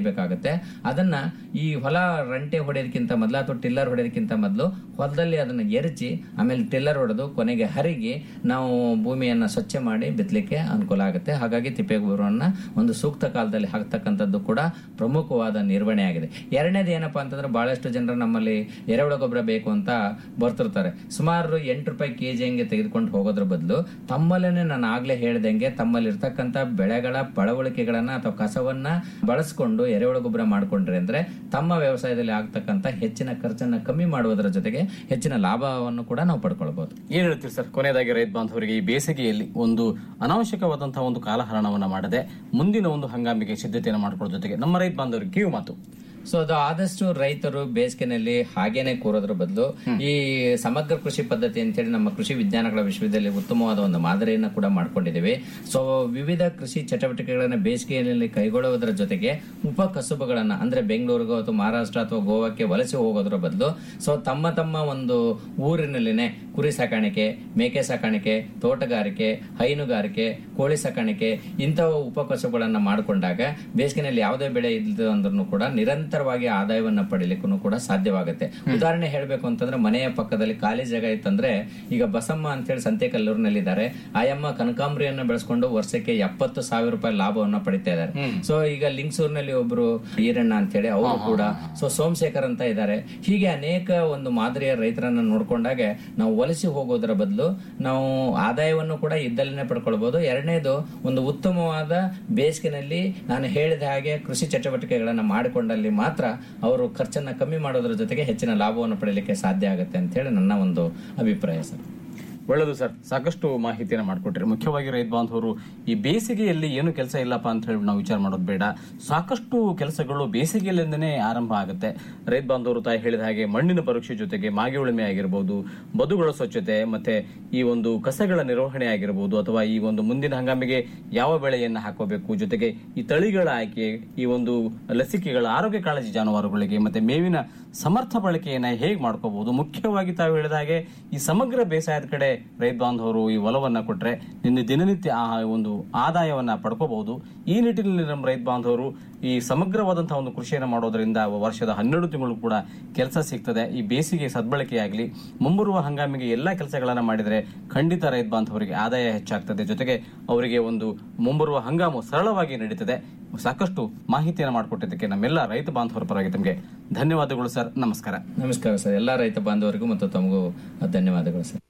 ಬೆಳಿಬೇಕಾಗತ್ತೆ ಅದನ್ನ ಈ ಹೊಲ ರಂಟೆ ಹೊಡೆಯೋದಕ್ಕಿಂತ ಮೊದಲು ಅಥವಾ ಟಿಲ್ಲರ್ ಹೊಡೆಯೋದಕ್ಕಿಂತ ಮೊದಲು ಹೊಲದಲ್ಲಿ ಅದನ್ನ ಎರಚಿ ಆಮೇಲೆ ಟಿಲ್ಲರ್ ಹೊಡೆದು ಕೊನೆಗೆ ಹರಿಗಿ ನಾವು ಭೂಮಿಯನ್ನ ಸ್ವಚ್ಛ ಮಾಡಿ ಬಿತ್ತಲಿಕ್ಕೆ ಅನುಕೂಲ ಆಗುತ್ತೆ ಹಾಗಾಗಿ ತಿಪ್ಪೆ ಗೊಬ್ಬರವನ್ನ ಒಂದು ಸೂಕ್ತ ಕಾಲದಲ್ಲಿ ಹಾಕ್ತಕ್ಕಂಥದ್ದು ಕೂಡ ಪ್ರಮುಖವಾದ ನಿರ್ವಹಣೆ ಆಗಿದೆ ಎರಡನೇದು ಏನಪ್ಪಾ ಅಂತಂದ್ರೆ ಬಹಳಷ್ಟು ಜನರು ನಮ್ಮಲ್ಲಿ ಎರೆಹುಳ ಗೊಬ್ಬರ ಬೇಕು ಅಂತ ಬರ್ತಿರ್ತಾರೆ ಸುಮಾರು ಎಂಟು ರೂಪಾಯಿ ಕೆಜಿ ಹಂಗೆ ತೆಗೆದುಕೊಂಡು ಹೋಗೋದ್ರ ಬದಲು ತಮ್ಮಲ್ಲೇನೆ ನಾನು ಆಗ್ಲೇ ಹೇಳ್ದಂಗೆ ತಮ್ಮಲ್ಲಿ ಇರ್ತಕ್ಕಂಥ ಬೆಳೆಗಳ ಬಳವಳಿಕೆಗಳನ್ನ ಅಥವಾ ಕಸವನ್ನ ಬಳಸ್ಕೊಂಡು ಎರೆಹುಳ ಗೊಬ್ಬರ ಮಾಡ್ಕೊಂಡ್ರೆ ಅಂದ್ರೆ ತಮ್ಮ ವ್ಯವಸಾಯದಲ್ಲಿ ಆಗ್ತಕ್ಕಂಥ ಹೆಚ್ಚಿನ ಖರ್ಚನ್ನ ಕಮ್ಮಿ ಮಾಡುವುದರ ಜೊತೆಗೆ ಹೆಚ್ಚಿನ ಲಾಭವನ್ನು ಕೂಡ ನಾವು ಪಡ್ಕೊಳ್ಬಹುದು ಏನ್ ಹೇಳ್ತೀರಿ ಸರ್ ಕೊನೆಯದಾಗಿ ರೈತ ಬಾಂಧವರಿಗೆ ಈ ಬೇಸಿಗೆಯಲ್ಲಿ ಒಂದು ಅನಾವಶ್ಯಕವಾದಂತಹ ಒಂದು ಕಾಲಹರಣವನ್ನ ಮಾಡದೆ ಮುಂದಿನ ಒಂದು ಹಂಗಾಮಿಗೆ ಸಿದ್ಧತೆಯನ್ನು ಮಾಡ್ಕೊಳ್ಳೋ ಜೊತೆಗೆ ನಮ್ಮ ರೈತ ಬಾಂಧವರಿಗೆ ಕಿವಿ ಮಾತು ಸೊ ಅದು ಆದಷ್ಟು ರೈತರು ಬೇಸಿಗೆನಲ್ಲಿ ಹಾಗೇನೆ ಕೂರೋದ್ರ ಬದಲು ಈ ಸಮಗ್ರ ಕೃಷಿ ಪದ್ಧತಿ ಅಂತೇಳಿ ನಮ್ಮ ಕೃಷಿ ವಿಜ್ಞಾನಗಳ ವಿಶ್ವವಿದ್ಯಾಲಯ ಉತ್ತಮವಾದ ಒಂದು ಮಾದರಿಯನ್ನು ಕೂಡ ಮಾಡ್ಕೊಂಡಿದ್ದೀವಿ ಸೊ ವಿವಿಧ ಕೃಷಿ ಚಟುವಟಿಕೆಗಳನ್ನ ಬೇಸಿಗೆಯಲ್ಲಿ ಕೈಗೊಳ್ಳುವುದರ ಜೊತೆಗೆ ಉಪ ಕಸುಬುಗಳನ್ನ ಅಂದ್ರೆ ಬೆಂಗಳೂರಿಗೋ ಅಥವಾ ಮಹಾರಾಷ್ಟ್ರ ಅಥವಾ ಗೋವಾಕ್ಕೆ ವಲಸೆ ಹೋಗೋದ್ರ ಬದಲು ಸೊ ತಮ್ಮ ತಮ್ಮ ಒಂದು ಊರಿನಲ್ಲಿನೇ ಕುರಿ ಸಾಕಾಣಿಕೆ ಮೇಕೆ ಸಾಕಾಣಿಕೆ ತೋಟಗಾರಿಕೆ ಹೈನುಗಾರಿಕೆ ಕೋಳಿ ಸಾಕಾಣಿಕೆ ಇಂತಹ ಉಪಕಸುಬುಗಳನ್ನ ಮಾಡಿಕೊಂಡಾಗ ಬೇಸಿಗೆನಲ್ಲಿ ಯಾವುದೇ ಬೆಳೆ ಇಲ್ಲದ ಅಂದ್ರೂ ಕೂಡ ನಿರಂತರವಾಗಿ ಆದಾಯವನ್ನ ಪಡಿಲಿಕ್ಕೂ ಕೂಡ ಸಾಧ್ಯವಾಗುತ್ತೆ ಉದಾಹರಣೆ ಹೇಳ್ಬೇಕು ಅಂತಂದ್ರೆ ಮನೆಯ ಪಕ್ಕದಲ್ಲಿ ಖಾಲಿ ಜಾಗ ಇತ್ತಂದ್ರೆ ಈಗ ಬಸಮ್ಮ ಅಂತ ಹೇಳಿ ಸಂತೆಕಲ್ಲೂರಿನಲ್ಲಿದ್ದಾರೆ ಆಯಮ್ಮ ಕನಕಾಂಬರಿಯನ್ನ ಬೆಳೆಸ್ಕೊಂಡು ವರ್ಷಕ್ಕೆ ಎಪ್ಪತ್ತು ಸಾವಿರ ರೂಪಾಯಿ ಲಾಭವನ್ನ ಪಡಿತಾ ಇದ್ದಾರೆ ಸೊ ಈಗ ಲಿಂಗ್ಸೂರ್ನಲ್ಲಿ ಒಬ್ರು ಈರಣ್ಣ ಅಂತ ಹೇಳಿ ಅವರು ಕೂಡ ಸೊ ಸೋಮಶೇಖರ್ ಅಂತ ಇದ್ದಾರೆ ಹೀಗೆ ಅನೇಕ ಒಂದು ಮಾದರಿಯ ರೈತರನ್ನ ನೋಡ್ಕೊಂಡಾಗ ನಾವು ವಲಸೆ ಹೋಗೋದ್ರ ಬದಲು ನಾವು ಆದಾಯವನ್ನು ಕೂಡ ಇದ್ದಲ್ಲೇ ಪಡ್ಕೊಳ್ಬಹುದು ಎರಡನೇದು ಒಂದು ಉತ್ತಮವಾದ ಬೇಸಿಗೆನಲ್ಲಿ ನಾನು ಹೇಳಿದ ಹಾಗೆ ಕೃಷಿ ಚಟುವಟಿಕೆಗಳನ್ನ ಮಾಡಿಕೊಂಡಲ್ಲಿ ಮಾತ್ರ ಅವರು ಖರ್ಚನ್ನ ಕಮ್ಮಿ ಮಾಡೋದ್ರ ಜೊತೆಗೆ ಹೆಚ್ಚಿನ ಲಾಭವನ್ನು ಪಡೆಯಲಿಕ್ಕೆ ಸಾಧ್ಯ ಆಗುತ್ತೆ ಅಂತ ಹೇಳಿ ನನ್ನ ಒಂದು ಅಭಿಪ್ರಾಯ ಸರ್ ಒಳ್ಳೆಯದು ಸರ್ ಸಾಕಷ್ಟು ಮಾಹಿತಿಯನ್ನು ಮಾಡಿಕೊಟ್ರಿ ಮುಖ್ಯವಾಗಿ ರೈತ ಬಾಂಧವರು ಈ ಬೇಸಿಗೆಯಲ್ಲಿ ಏನು ಕೆಲಸ ಇಲ್ಲಪ್ಪ ಅಂತ ಹೇಳಿ ನಾವು ವಿಚಾರ ಮಾಡೋದು ಬೇಡ ಸಾಕಷ್ಟು ಕೆಲಸಗಳು ಬೇಸಿಗೆಯಲ್ಲಿಂದನೇ ಆರಂಭ ಆಗುತ್ತೆ ರೈತ ಬಾಂಧವರು ತಾಯಿ ಹೇಳಿದ ಹಾಗೆ ಮಣ್ಣಿನ ಪರೀಕ್ಷೆ ಜೊತೆಗೆ ಮಾಗಿ ಉಳುಮೆ ಆಗಿರ್ಬೋದು ಬದುಗಳ ಸ್ವಚ್ಛತೆ ಮತ್ತೆ ಈ ಒಂದು ಕಸಗಳ ನಿರ್ವಹಣೆ ಆಗಿರ್ಬೋದು ಅಥವಾ ಈ ಒಂದು ಮುಂದಿನ ಹಂಗಾಮಿಗೆ ಯಾವ ಬೆಳೆಯನ್ನು ಹಾಕೋಬೇಕು ಜೊತೆಗೆ ಈ ತಳಿಗಳ ಆಯ್ಕೆ ಈ ಒಂದು ಲಸಿಕೆಗಳ ಆರೋಗ್ಯ ಕಾಳಜಿ ಜಾನುವಾರುಗಳಿಗೆ ಮತ್ತೆ ಮೇವಿನ ಸಮರ್ಥ ಬಳಕೆಯನ್ನ ಹೇಗೆ ಮಾಡ್ಕೋಬಹುದು ಮುಖ್ಯವಾಗಿ ತಾವು ಹೇಳಿದ ಹಾಗೆ ಈ ಸಮಗ್ರ ಬೇಸಾಯದ ಕಡೆ ರೈತ ಬಾಂಧವರು ಈ ಒಲವನ್ನ ಕೊಟ್ರೆ ನಿನ್ನೆ ದಿನನಿತ್ಯ ಆ ಒಂದು ಆದಾಯವನ್ನ ಪಡ್ಕೋಬಹುದು ಈ ನಿಟ್ಟಿನಲ್ಲಿ ನಮ್ಮ ರೈತ ಬಾಂಧವರು ಈ ಸಮಗ್ರವಾದಂತಹ ಒಂದು ಕೃಷಿಯನ್ನು ಮಾಡೋದ್ರಿಂದ ವರ್ಷದ ಹನ್ನೆರಡು ತಿಂಗಳು ಕೂಡ ಕೆಲಸ ಸಿಗ್ತದೆ ಈ ಬೇಸಿಗೆ ಸದ್ಬಳಕೆಯಾಗಲಿ ಮುಂಬರುವ ಹಂಗಾಮಿಗೆ ಎಲ್ಲಾ ಕೆಲಸಗಳನ್ನ ಮಾಡಿದರೆ ಖಂಡಿತ ರೈತ ಬಾಂಧವರಿಗೆ ಆದಾಯ ಹೆಚ್ಚಾಗ್ತದೆ ಜೊತೆಗೆ ಅವರಿಗೆ ಒಂದು ಮುಂಬರುವ ಹಂಗಾಮು ಸರಳವಾಗಿ ನಡೀತದೆ ಸಾಕಷ್ಟು ಮಾಹಿತಿಯನ್ನು ಮಾಡಿಕೊಟ್ಟಿದ್ದಕ್ಕೆ ನಮ್ಮೆಲ್ಲ ರೈತ ಬಾಂಧವರ ಪರವಾಗಿ ತಮಗೆ ಧನ್ಯವಾದಗಳು ಸರ್ ನಮಸ್ಕಾರ ನಮಸ್ಕಾರ ಸರ್ ಎಲ್ಲಾ ರೈತ ಬಾಂಧವರಿಗೂ ಮತ್ತು ತಮಗೂ ಧನ್ಯವಾದಗಳು ಸರ್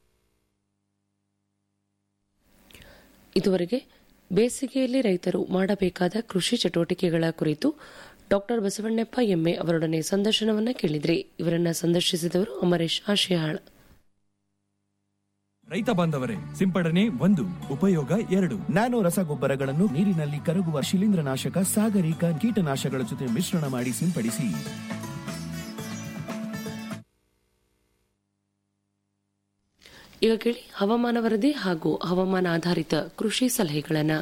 ಇದುವರೆಗೆ ಬೇಸಿಗೆಯಲ್ಲಿ ರೈತರು ಮಾಡಬೇಕಾದ ಕೃಷಿ ಚಟುವಟಿಕೆಗಳ ಕುರಿತು ಡಾಕ್ಟರ್ ಬಸವಣ್ಣಪ್ಪ ಎಮ್ಮೆ ಅವರೊಡನೆ ಸಂದರ್ಶನವನ್ನ ಕೇಳಿದ್ರಿ ಇವರನ್ನ ಸಂದರ್ಶಿಸಿದವರು ಅಮರೇಶ್ ಆಶಿಯಾಳ್ ರೈತ ಬಾಂಧವರೇ ಸಿಂಪಡಣೆ ಒಂದು ಉಪಯೋಗ ಎರಡು ನ್ಯಾನೋ ರಸಗೊಬ್ಬರಗಳನ್ನು ನೀರಿನಲ್ಲಿ ಕರಗುವ ಶಿಲೀಂಧ್ರನಾಶಕ ಸಾಗರಿಕ ಕೀಟನಾಶಕಗಳ ಜೊತೆ ಮಿಶ್ರಣ ಮಾಡಿ ಸಿಂಪಡಿಸಿ ಈಗ ಕೇಳಿ ಹವಾಮಾನ ವರದಿ ಹಾಗೂ ಹವಾಮಾನ ಆಧಾರಿತ ಕೃಷಿ ಸಲಹೆಗಳನ್ನ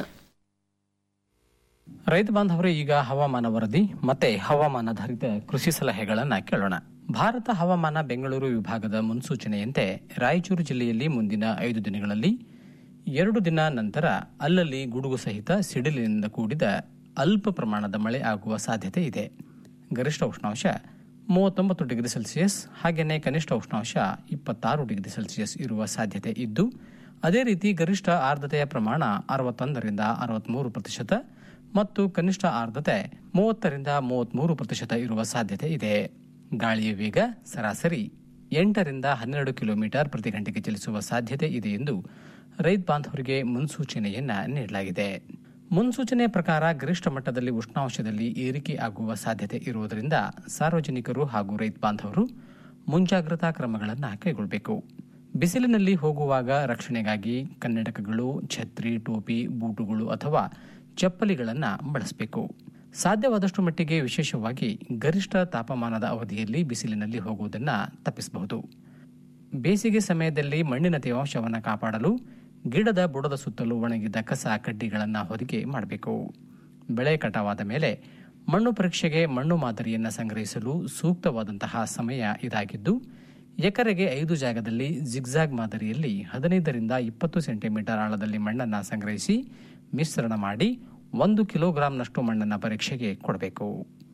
ರೈತ ಬಾಂಧವರೇ ಈಗ ಹವಾಮಾನ ವರದಿ ಮತ್ತೆ ಹವಾಮಾನಾಧಾರಿತ ಕೃಷಿ ಸಲಹೆಗಳನ್ನ ಕೇಳೋಣ ಭಾರತ ಹವಾಮಾನ ಬೆಂಗಳೂರು ವಿಭಾಗದ ಮುನ್ಸೂಚನೆಯಂತೆ ರಾಯಚೂರು ಜಿಲ್ಲೆಯಲ್ಲಿ ಮುಂದಿನ ಐದು ದಿನಗಳಲ್ಲಿ ಎರಡು ದಿನ ನಂತರ ಅಲ್ಲಲ್ಲಿ ಗುಡುಗು ಸಹಿತ ಸಿಡಿಲಿನಿಂದ ಕೂಡಿದ ಅಲ್ಪ ಪ್ರಮಾಣದ ಮಳೆ ಆಗುವ ಸಾಧ್ಯತೆ ಇದೆ ಗರಿಷ್ಠ ಉಷ್ಣಾಂಶ ಮೂವತ್ತೊಂಬತ್ತು ಡಿಗ್ರಿ ಸೆಲ್ಸಿಯಸ್ ಹಾಗೆಯೇ ಕನಿಷ್ಠ ಉಷ್ಣಾಂಶ ಇಪ್ಪತ್ತಾರು ಡಿಗ್ರಿ ಸೆಲ್ಸಿಯಸ್ ಇರುವ ಸಾಧ್ಯತೆ ಇದ್ದು ಅದೇ ರೀತಿ ಗರಿಷ್ಠ ಆರ್ದ್ರತೆಯ ಪ್ರಮಾಣ ಅರವತ್ತೊಂದರಿಂದ ಅರವತ್ಮೂರು ಪ್ರತಿಶತ ಮತ್ತು ಕನಿಷ್ಠ ಆರ್ದ್ರತೆ ಮೂವತ್ತರಿಂದ ಮೂವತ್ಮೂರು ಪ್ರತಿಶತ ಇರುವ ಸಾಧ್ಯತೆ ಇದೆ ಗಾಳಿಯ ವೇಗ ಸರಾಸರಿ ಎಂಟರಿಂದ ಹನ್ನೆರಡು ಕಿಲೋಮೀಟರ್ ಪ್ರತಿ ಗಂಟೆಗೆ ಚಲಿಸುವ ಸಾಧ್ಯತೆ ಇದೆ ಎಂದು ರೈತ ಬಾಂಧವರಿಗೆ ಮುನ್ಸೂಚನೆಯನ್ನ ನೀಡಲಾಗಿದೆ ಮುನ್ಸೂಚನೆ ಪ್ರಕಾರ ಗರಿಷ್ಠ ಮಟ್ಟದಲ್ಲಿ ಉಷ್ಣಾಂಶದಲ್ಲಿ ಏರಿಕೆ ಆಗುವ ಸಾಧ್ಯತೆ ಇರುವುದರಿಂದ ಸಾರ್ವಜನಿಕರು ಹಾಗೂ ರೈತ ಬಾಂಧವರು ಮುಂಜಾಗ್ರತಾ ಕ್ರಮಗಳನ್ನು ಕೈಗೊಳ್ಳಬೇಕು ಬಿಸಿಲಿನಲ್ಲಿ ಹೋಗುವಾಗ ರಕ್ಷಣೆಗಾಗಿ ಕನ್ನಡಕಗಳು ಛತ್ರಿ ಟೋಪಿ ಬೂಟುಗಳು ಅಥವಾ ಚಪ್ಪಲಿಗಳನ್ನು ಬಳಸಬೇಕು ಸಾಧ್ಯವಾದಷ್ಟು ಮಟ್ಟಿಗೆ ವಿಶೇಷವಾಗಿ ಗರಿಷ್ಠ ತಾಪಮಾನದ ಅವಧಿಯಲ್ಲಿ ಬಿಸಿಲಿನಲ್ಲಿ ಹೋಗುವುದನ್ನು ತಪ್ಪಿಸಬಹುದು ಬೇಸಿಗೆ ಸಮಯದಲ್ಲಿ ಮಣ್ಣಿನ ತೇವಾಂಶವನ್ನು ಕಾಪಾಡಲು ಗಿಡದ ಬುಡದ ಸುತ್ತಲೂ ಒಣಗಿದ ಕಸ ಕಡ್ಡಿಗಳನ್ನು ಹೊದಿಕೆ ಮಾಡಬೇಕು ಬೆಳೆ ಕಟಾವಾದ ಮೇಲೆ ಮಣ್ಣು ಪರೀಕ್ಷೆಗೆ ಮಣ್ಣು ಮಾದರಿಯನ್ನು ಸಂಗ್ರಹಿಸಲು ಸೂಕ್ತವಾದಂತಹ ಸಮಯ ಇದಾಗಿದ್ದು ಎಕರೆಗೆ ಐದು ಜಾಗದಲ್ಲಿ ಜಿಗ್ಜಾಗ್ ಮಾದರಿಯಲ್ಲಿ ಹದಿನೈದರಿಂದ ಇಪ್ಪತ್ತು ಸೆಂಟಿಮೀಟರ್ ಆಳದಲ್ಲಿ ಮಣ್ಣನ್ನು ಸಂಗ್ರಹಿಸಿ ಮಿಶ್ರಣ ಮಾಡಿ ಒಂದು ಕಿಲೋಗ್ರಾಂನಷ್ಟು ಮಣ್ಣನ್ನು ಪರೀಕ್ಷೆಗೆ ಕೊಡಬೇಕು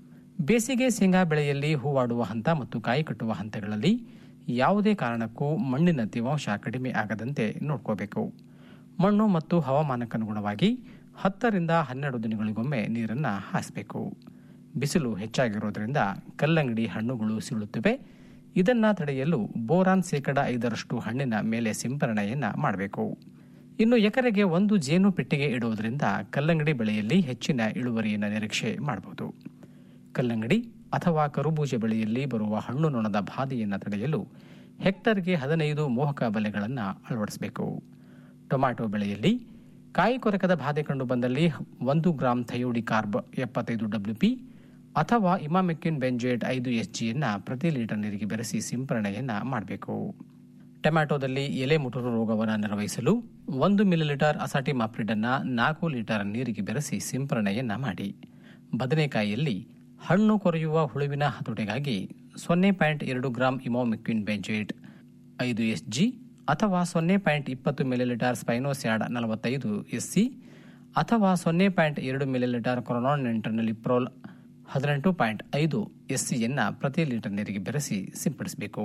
ಬೇಸಿಗೆ ಶೇಂಗಾ ಬೆಳೆಯಲ್ಲಿ ಹೂವಾಡುವ ಹಂತ ಮತ್ತು ಕಾಯಿ ಕಟ್ಟುವ ಹಂತಗಳಲ್ಲಿ ಯಾವುದೇ ಕಾರಣಕ್ಕೂ ಮಣ್ಣಿನ ತೇವಾಂಶ ಕಡಿಮೆ ಆಗದಂತೆ ನೋಡ್ಕೋಬೇಕು ಮಣ್ಣು ಮತ್ತು ಹವಾಮಾನಕ್ಕನುಗುಣವಾಗಿ ಹತ್ತರಿಂದ ಹನ್ನೆರಡು ದಿನಗಳಿಗೊಮ್ಮೆ ನೀರನ್ನು ಹಾಯಿಸಬೇಕು ಬಿಸಿಲು ಹೆಚ್ಚಾಗಿರೋದ್ರಿಂದ ಕಲ್ಲಂಗಡಿ ಹಣ್ಣುಗಳು ಸಿಳುತ್ತವೆ ಇದನ್ನು ತಡೆಯಲು ಬೋರಾನ್ ಶೇಕಡ ಐದರಷ್ಟು ಹಣ್ಣಿನ ಮೇಲೆ ಸಿಂಪರಣೆಯನ್ನು ಮಾಡಬೇಕು ಇನ್ನು ಎಕರೆಗೆ ಒಂದು ಜೇನು ಪೆಟ್ಟಿಗೆ ಇಡುವುದರಿಂದ ಕಲ್ಲಂಗಡಿ ಬೆಳೆಯಲ್ಲಿ ಹೆಚ್ಚಿನ ಇಳುವರಿಯನ್ನು ನಿರೀಕ್ಷೆ ಮಾಡಬಹುದು ಕಲ್ಲಂಗಡಿ ಅಥವಾ ಕರುಬೂಜ ಬೆಳೆಯಲ್ಲಿ ಬರುವ ಹಣ್ಣು ನೊಣದ ಬಾಧೆಯನ್ನು ತಡೆಯಲು ಹೆಕ್ಟರ್ಗೆ ಹದಿನೈದು ಮೋಹಕ ಬಲೆಗಳನ್ನು ಅಳವಡಿಸಬೇಕು ಟೊಮ್ಯಾಟೊ ಬೆಳೆಯಲ್ಲಿ ಕಾಯಿ ಕೊರಕದ ಬಾಧೆ ಕಂಡು ಬಂದಲ್ಲಿ ಒಂದು ಗ್ರಾಂ ಥಯೋಡಿ ಕಾರ್ಬ್ ಎಪ್ಪತ್ತೈದು ಡಬ್ಲ್ಯೂಪಿ ಅಥವಾ ಇಮಾಮೆಕ್ಕಿನ್ ಬೆಂಜೇಟ್ ಐದು ಎಸ್ ಜಿಯನ್ನು ಪ್ರತಿ ಲೀಟರ್ ನೀರಿಗೆ ಬೆರೆಸಿ ಸಿಂಪರಣೆಯನ್ನು ಮಾಡಬೇಕು ಟೊಮ್ಯಾಟೊದಲ್ಲಿ ಎಲೆ ಮುಟುರು ರೋಗವನ್ನು ನಿರ್ವಹಿಸಲು ಒಂದು ಮಿಲಿಲೀಟರ್ ಅಸಾಟಿ ಮಾಪ್ರಿಡನ್ನು ನಾಲ್ಕು ಲೀಟರ್ ನೀರಿಗೆ ಬೆರೆಸಿ ಸಿಂಪರಣೆಯನ್ನು ಮಾಡಿ ಬದನೆಕಾಯಿಯಲ್ಲಿ ಹಣ್ಣು ಕೊರೆಯುವ ಹುಳುವಿನ ಹತೋಟಿಗಾಗಿ ಸೊನ್ನೆ ಪಾಯಿಂಟ್ ಎರಡು ಗ್ರಾಂ ಇಮೋಮಿಕ್ವಿನ್ ಬೆಂಜೇಟ್ ಐದು ಎಸ್ ಜಿ ಅಥವಾ ಸೊನ್ನೆ ಪಾಯಿಂಟ್ ಇಪ್ಪತ್ತು ಮಿಲಿಲೀಟರ್ ಸ್ಪೈನೋಸ್ಯಾಡ್ ನಲವತ್ತೈದು ಎಸ್ ಸಿ ಅಥವಾ ಸೊನ್ನೆ ಪಾಯಿಂಟ್ ಎರಡು ಮಿಲಿಲೀಟರ್ ಕೊರೊನಾನ್ ಇಂಟರ್ನಲಿಪ್ರೋಲ್ ಹದಿನೆಂಟು ಪಾಯಿಂಟ್ ಐದು ಎಸ್ ಸಿಯನ್ನು ಪ್ರತಿ ಲೀಟರ್ ನೀರಿಗೆ ಬೆರೆಸಿ ಸಿಂಪಡಿಸಬೇಕು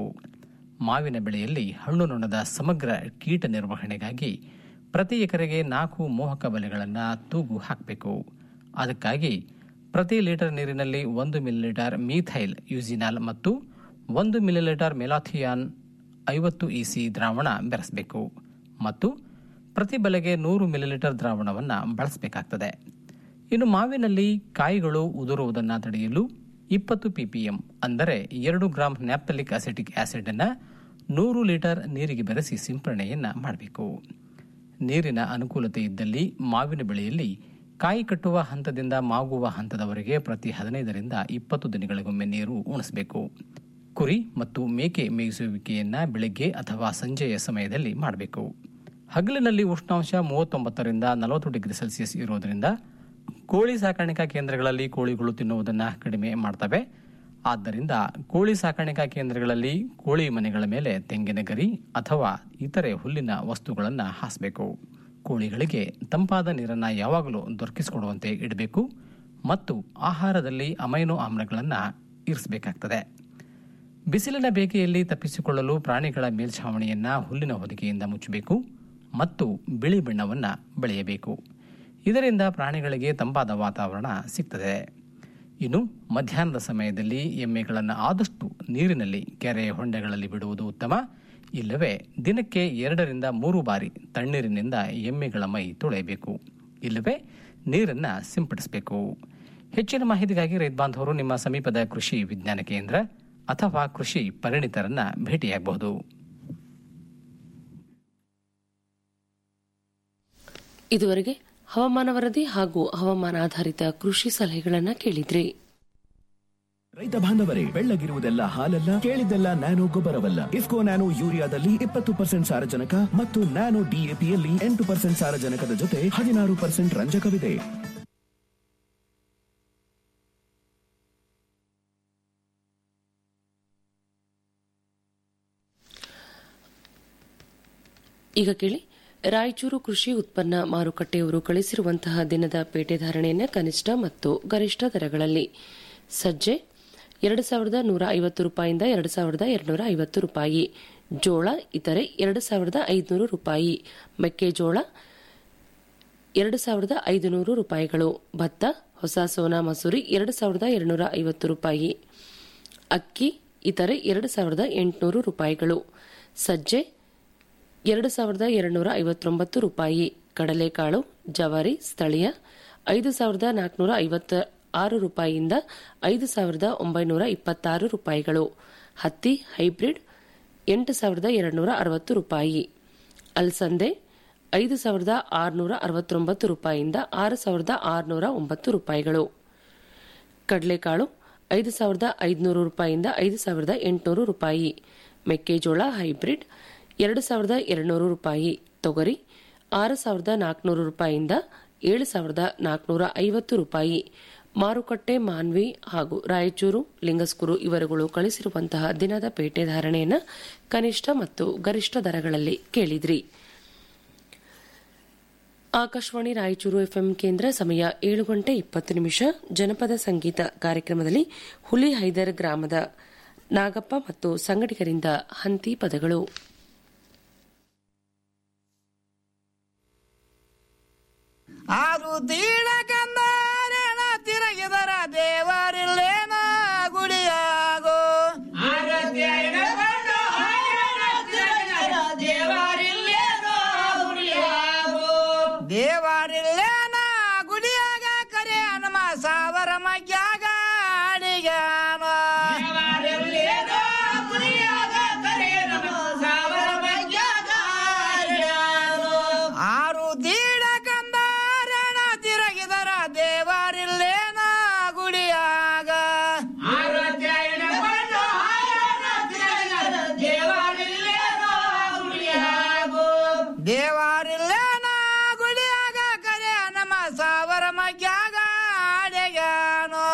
ಮಾವಿನ ಬೆಳೆಯಲ್ಲಿ ಹಣ್ಣು ನೊಣದ ಸಮಗ್ರ ಕೀಟ ನಿರ್ವಹಣೆಗಾಗಿ ಪ್ರತಿ ಎಕರೆಗೆ ನಾಲ್ಕು ಮೋಹಕ ಬಲೆಗಳನ್ನು ತೂಗು ಹಾಕಬೇಕು ಅದಕ್ಕಾಗಿ ಪ್ರತಿ ಲೀಟರ್ ನೀರಿನಲ್ಲಿ ಒಂದು ಮಿಲಿಲೀಟರ್ ಮೀಥೈಲ್ ಯೂಸಿನಾಲ್ ಮತ್ತು ಒಂದು ಮಿಲಿಲೀಟರ್ ಮೆಲಾಥಿಯಾನ್ ಐವತ್ತು ಇಸಿ ದ್ರಾವಣ ಬೆರೆಸಬೇಕು ಮತ್ತು ಪ್ರತಿ ಬಲೆಗೆ ನೂರು ಮಿಲಿಲೀಟರ್ ದ್ರಾವಣವನ್ನು ಬಳಸಬೇಕಾಗ್ತದೆ ಇನ್ನು ಮಾವಿನಲ್ಲಿ ಕಾಯಿಗಳು ಉದುರುವುದನ್ನು ತಡೆಯಲು ಇಪ್ಪತ್ತು ಪಿಪಿಎಂ ಅಂದರೆ ಎರಡು ಗ್ರಾಂ ನ್ಯಾಪ್ತಲಿಕ್ ಅಸಿಟಿಕ್ ಆಸಿಡ್ ಅನ್ನು ನೂರು ಲೀಟರ್ ನೀರಿಗೆ ಬೆರೆಸಿ ಸಿಂಪರಣೆಯನ್ನು ಮಾಡಬೇಕು ನೀರಿನ ಅನುಕೂಲತೆ ಇದ್ದಲ್ಲಿ ಮಾವಿನ ಬೆಳೆಯಲ್ಲಿ ಕಾಯಿ ಕಟ್ಟುವ ಹಂತದಿಂದ ಮಾಗುವ ಹಂತದವರೆಗೆ ಪ್ರತಿ ಹದಿನೈದರಿಂದ ಇಪ್ಪತ್ತು ದಿನಗಳಿಗೊಮ್ಮೆ ನೀರು ಉಣಿಸಬೇಕು ಕುರಿ ಮತ್ತು ಮೇಕೆ ಮೇಯಿಸುವಿಕೆಯನ್ನ ಬೆಳಗ್ಗೆ ಅಥವಾ ಸಂಜೆಯ ಸಮಯದಲ್ಲಿ ಮಾಡಬೇಕು ಹಗಲಿನಲ್ಲಿ ಉಷ್ಣಾಂಶ ಮೂವತ್ತೊಂಬತ್ತರಿಂದ ನಲವತ್ತು ಡಿಗ್ರಿ ಸೆಲ್ಸಿಯಸ್ ಇರೋದರಿಂದ ಕೋಳಿ ಸಾಕಾಣಿಕಾ ಕೇಂದ್ರಗಳಲ್ಲಿ ಕೋಳಿಗಳು ತಿನ್ನುವುದನ್ನು ಕಡಿಮೆ ಮಾಡ್ತವೆ ಆದ್ದರಿಂದ ಕೋಳಿ ಸಾಕಾಣಿಕಾ ಕೇಂದ್ರಗಳಲ್ಲಿ ಕೋಳಿ ಮನೆಗಳ ಮೇಲೆ ತೆಂಗಿನ ಗರಿ ಅಥವಾ ಇತರೆ ಹುಲ್ಲಿನ ವಸ್ತುಗಳನ್ನು ಹಾಸಬೇಕು ಕೋಳಿಗಳಿಗೆ ತಂಪಾದ ನೀರನ್ನು ಯಾವಾಗಲೂ ದೊರಕಿಸಿಕೊಡುವಂತೆ ಇಡಬೇಕು ಮತ್ತು ಆಹಾರದಲ್ಲಿ ಅಮೈನೋ ಆಮ್ಲಗಳನ್ನು ಇರಿಸಬೇಕಾಗ್ತದೆ ಬಿಸಿಲಿನ ಬೇಗೆಯಲ್ಲಿ ತಪ್ಪಿಸಿಕೊಳ್ಳಲು ಪ್ರಾಣಿಗಳ ಮೇಲ್ಛಾವಣಿಯನ್ನ ಹುಲ್ಲಿನ ಹೊದಿಕೆಯಿಂದ ಮುಚ್ಚಬೇಕು ಮತ್ತು ಬಿಳಿ ಬಣ್ಣವನ್ನು ಬೆಳೆಯಬೇಕು ಇದರಿಂದ ಪ್ರಾಣಿಗಳಿಗೆ ತಂಪಾದ ವಾತಾವರಣ ಸಿಗ್ತದೆ ಇನ್ನು ಮಧ್ಯಾಹ್ನದ ಸಮಯದಲ್ಲಿ ಎಮ್ಮೆಗಳನ್ನು ಆದಷ್ಟು ನೀರಿನಲ್ಲಿ ಕೆರೆ ಹೊಂಡೆಗಳಲ್ಲಿ ಬಿಡುವುದು ಉತ್ತಮ ಇಲ್ಲವೇ ದಿನಕ್ಕೆ ಎರಡರಿಂದ ಮೂರು ಬಾರಿ ತಣ್ಣೀರಿನಿಂದ ಎಮ್ಮೆಗಳ ಮೈ ತೊಳೆಯಬೇಕು ಇಲ್ಲವೇ ನೀರನ್ನು ಸಿಂಪಡಿಸಬೇಕು ಹೆಚ್ಚಿನ ಮಾಹಿತಿಗಾಗಿ ರೈತ ಬಾಂಧವರು ನಿಮ್ಮ ಸಮೀಪದ ಕೃಷಿ ವಿಜ್ಞಾನ ಕೇಂದ್ರ ಅಥವಾ ಕೃಷಿ ಪರಿಣಿತರನ್ನ ಭೇಟಿಯಾಗಬಹುದು ಇದುವರೆಗೆ ಹವಾಮಾನ ವರದಿ ಹಾಗೂ ಹವಾಮಾನ ಆಧಾರಿತ ಕೃಷಿ ಸಲಹೆಗಳನ್ನು ಕೇಳಿದ್ರಿ ರೈತ ಬಾಂಧವರೇ ಬೆಳ್ಳಗಿರುವುದೆಲ್ಲ ಹಾಲಲ್ಲ ಕೇಳಿದ್ದೆಲ್ಲ ನ್ಯಾನೋ ಗೊಬ್ಬರವಲ್ಲ ಇಫ್ಕೋ ನ್ಯಾನೋ ಯೂರಿಯಾದಲ್ಲಿ ಇಪ್ಪತ್ತು ಪರ್ಸೆಂಟ್ ಸಾರಜನಕ ಮತ್ತು ನ್ಯಾನೋ ಡಿಎಪಿಯಲ್ಲಿ ಎಂಟು ಪರ್ಸೆಂಟ್ ಸಾರಜನಕದ ಜೊತೆ ಹದಿನಾರು ಪರ್ಸೆಂಟ್ ರಂಜಕವಿದೆ ಈಗ ಕೇಳಿ ರಾಯಚೂರು ಕೃಷಿ ಉತ್ಪನ್ನ ಮಾರುಕಟ್ಟೆಯವರು ಕಳಿಸಿರುವಂತಹ ದಿನದ ಪೇಟೆ ಧಾರಣೆಯನ್ನು ಕನಿಷ್ಠ ಮತ್ತು ಗರಿಷ್ಠ ದರಗಳಲ್ಲಿ ಸಜ್ಜೆ ಎರಡು ಸಾವಿರದ ನೂರ ಐವತ್ತು ರೂಪಾಯಿಯಿಂದ ಎರಡು ಸಾವಿರದ ಎರಡುನೂರ ಐವತ್ತು ರೂಪಾಯಿ ಜೋಳ ಇತರೆ ಎರಡು ಸಾವಿರದ ಐದುನೂರು ರೂಪಾಯಿ ಮೆಕ್ಕೆಜೋಳ ಎರಡು ಸಾವಿರದ ಐದುನೂರು ರೂಪಾಯಿಗಳು ಭತ್ತ ಹೊಸ ಸೋನಾ ಮಸೂರಿ ಎರಡು ಸಾವಿರದ ಎರಡುನೂರ ಐವತ್ತು ರೂಪಾಯಿ ಅಕ್ಕಿ ಇತರೆ ಎರಡು ಸಾವಿರದ ಎಂಟುನೂರು ರೂಪಾಯಿಗಳು ಸಜ್ಜೆ ಎರಡು ಸಾವಿರದ ಎರಡುನೂರ ಐವತ್ತೊಂಬತ್ತು ರೂಪಾಯಿ ಕಡಲೆಕಾಳು ಜವಾರಿ ಸ್ಥಳೀಯ ಐದು ಸಾವಿರದ ನಾಲ್ಕುನೂರ ಐವತ್ತ ಆರು ರೂಪಾಯಿಯಿಂದ ಐದು ಸಾವಿರದ ಒಂಬೈನೂರ ಇಪ್ಪತ್ತಾರು ರೂಪಾಯಿಗಳು ಹತ್ತಿ ಹೈಬ್ರಿಡ್ ಎಂಟು ಸಾವಿರದ ಎರಡುನೂರ ಅರವತ್ತು ರೂಪಾಯಿ ಅಲ್ಸಂದೆ ಐದು ಸಾವಿರದ ಆರುನೂರ ಅರವತ್ತೊಂಬತ್ತು ರೂಪಾಯಿಯಿಂದ ಆರು ಸಾವಿರದ ಆರುನೂರ ಒಂಬತ್ತು ರೂಪಾಯಿಗಳು ಕಡಲೆಕಾಳು ಐದು ಸಾವಿರದ ಐದುನೂರು ರೂಪಾಯಿಯಿಂದ ಐದು ಸಾವಿರದ ಎಂಟುನೂರು ರೂಪಾಯಿ ಮೆಕ್ಕೆಜೋಳ ಹೈಬ್ರಿಡ್ ಎರಡು ಸಾವಿರದ ಎರಡುನೂರು ರೂಪಾಯಿ ತೊಗರಿ ಆರು ಸಾವಿರದ ನಾಲ್ಕುನೂರು ರೂಪಾಯಿಯಿಂದ ಏಳು ಸಾವಿರದ ನಾಲ್ಕುನೂರ ಐವತ್ತು ರೂಪಾಯಿ ಮಾರುಕಟ್ಟೆ ಮಾನ್ವಿ ಹಾಗೂ ರಾಯಚೂರು ಲಿಂಗಸ್ಕೂರು ಇವರುಗಳು ಕಳಿಸಿರುವಂತಹ ದಿನದ ಪೇಟೆ ಧಾರಣೆಯನ್ನು ಕನಿಷ್ಠ ಮತ್ತು ಗರಿಷ್ಠ ದರಗಳಲ್ಲಿ ಕೇಳಿದ್ರಿ ಆಕಾಶವಾಣಿ ರಾಯಚೂರು ಎಫ್ಎಂ ಕೇಂದ್ರ ಸಮಯ ಏಳು ಗಂಟೆ ಇಪ್ಪತ್ತು ನಿಮಿಷ ಜನಪದ ಸಂಗೀತ ಕಾರ್ಯಕ್ರಮದಲ್ಲಿ ಹುಲಿ ಹೈದರ್ ಗ್ರಾಮದ ನಾಗಪ್ಪ ಮತ್ತು ಸಂಗಡಿಗರಿಂದ ಹಂತಿ ಪದಗಳು ಆರು ತೀಡ ಕಂದಾರಣ ತಿರುಗಿದರ ದೇವರಿಲ್ಲೇನ ಗುಡಿಯಾಗೋ ದೇವರಿಲ್ಲೇನ ಗುಡಿಯಾಗ ಕರೆ ಹನುಮ ಸಾವರ ಮಗ್ಯಾಗ ಅಡಿಗಾನ ಆರು ತೀಡ ಕಂದಾರಣ ತಿರುಗಿದರ ದೇವರಿಲ್ಲೇನ ಗುಡಿಯಾಗ ದೇವರಿಲ್ಲೇನ ಗುಡಿಯಾಗ ಕರೆ ನಮ್ಮ ಸಾವರ ಮಗ್ಯಾಗ ಅಡೆಗಾನೋ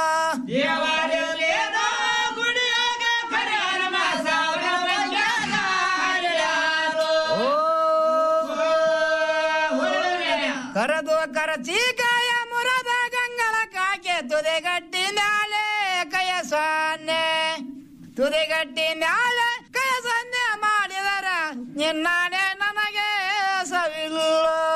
ಕರದು ಕರಚೀಕಾಯ ಮುರದ ಗಂಗಳ ಕಾಕೆ ತುದೆಗಟ್ಟಿ ನಾಳೆ ಕಯ ಸೊನ್ನೆ ತುದೆಗಟ್ಟಿ ನಾಳೆ ಕಯ ಸೊನ್ನೆ ಮಾಡಿದರ ನಿನ್ನಾಣೆ ನನಗೆ ಸವಿಲ್ಲೋ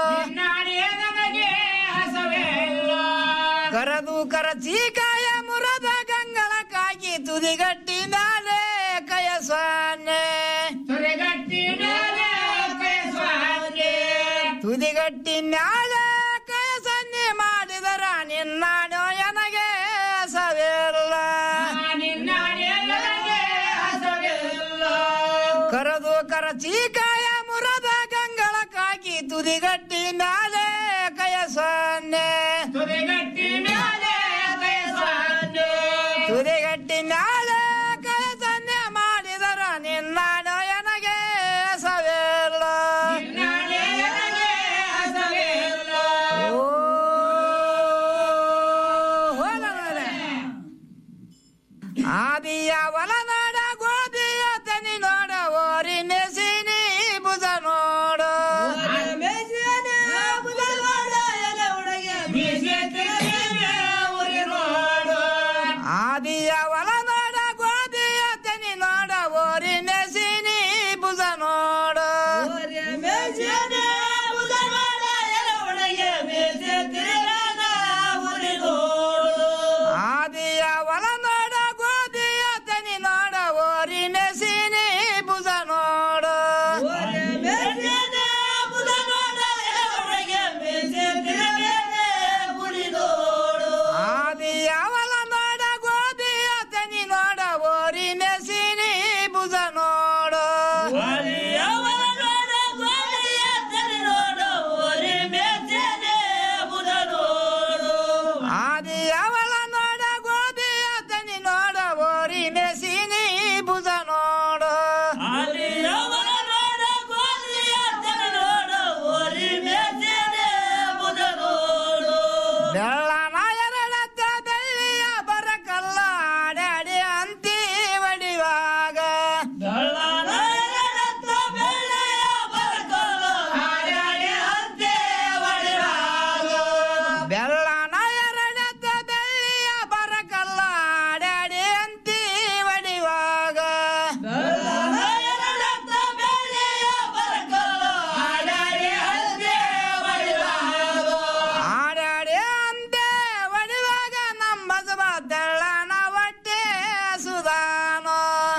ಕರದು ಕರಚೀಕಾಯ ಮುರದ ಗಂಗಳ ಕಾಕಿ ತುದಿಗಟ್ಟಿ ನಾಳೆ ಕಯ ಸೊನ್ನೆ ತುದಿಗಟ್ಟಿ ನಾಳೆ ಕಯ ಸನ್ನೆ ಮಾಡಿದರ ನಿನ್ನಾಣೋ ನನಗೆ ಸವಿಲ್ಲ ಕರದು ಕರಚೀಕಾಯ ಮುರದ ಗಂಗಳ ಕಾಕಿ ತುದಿಗಟ್ಟಿ ನಾಳೆ ಕಯ ಸೊನ್ನೆ ತುದಿಗಟ್ಟಿ ನಾಳೆ ಕಯ ಸನ್ನೆ ಮಾಡಿದರ ನಿನ್ನಾಣೋ ನನಗೆ ಸವಿಲ್ಲ ಆದಿಯ ಒಲನಾಡ ಗೋಧಿಯ ತನಿ ನೋಡ ಓರಿ ನೆಸಿನಿ ಬುಧ ನೋಡು ಆದಿಯ ಒಲನಾಡ ಗೋಧಿಯ ತನಿ ನೋಡ ಓರಿ ನೆಸಿನಿ ಬುಧ ನೋಡು ಆದಿಯ ಒಲನಾಡ ಗೋಧಿಯ ತನಿ ನೋಡ ಓರಿ ನೆಸಿನಿ ಬುಧ ನೋಡು ಆದಿಯ ಒಲನಾಡ ಗೋಧಿಯ ತನಿ ನೋಡ ಓರಿ ನೆಸಿನಿ ಬುಧ ನೋಡು ಆದಿಯ ಒಲನಾಡ ಗೋಧಿಯ ತನಿ ನೋಡ ಓರಿ ನೆಸಿನಿ ಬುಧ ನೋಡು ಬೆಳ್ಳನ ಎರಡತ್ತ ಬೆಳ್ಳಿಯ ಬರಕಲ್ಲ ಆಡಾಡಿ ಅಂತಿ ಒಡಿವಾಗ ಬೆಳ್ಳನ ಎರಡತ್ತ ಬೆಳ್ಳಿಯ ಬರಕಲ್ಲ ಆಡಾಡಿ ಅಂತಿ ಒಡಿವಾಗ ಆಡಾಡಿ ಅಂತೆ ಒಡಿವಾಗ ನಮ್ಮ ಬಸವ ತೆಳ್ಳನ ಹೊಟ್ಟೆ ಸುಧಾನೋ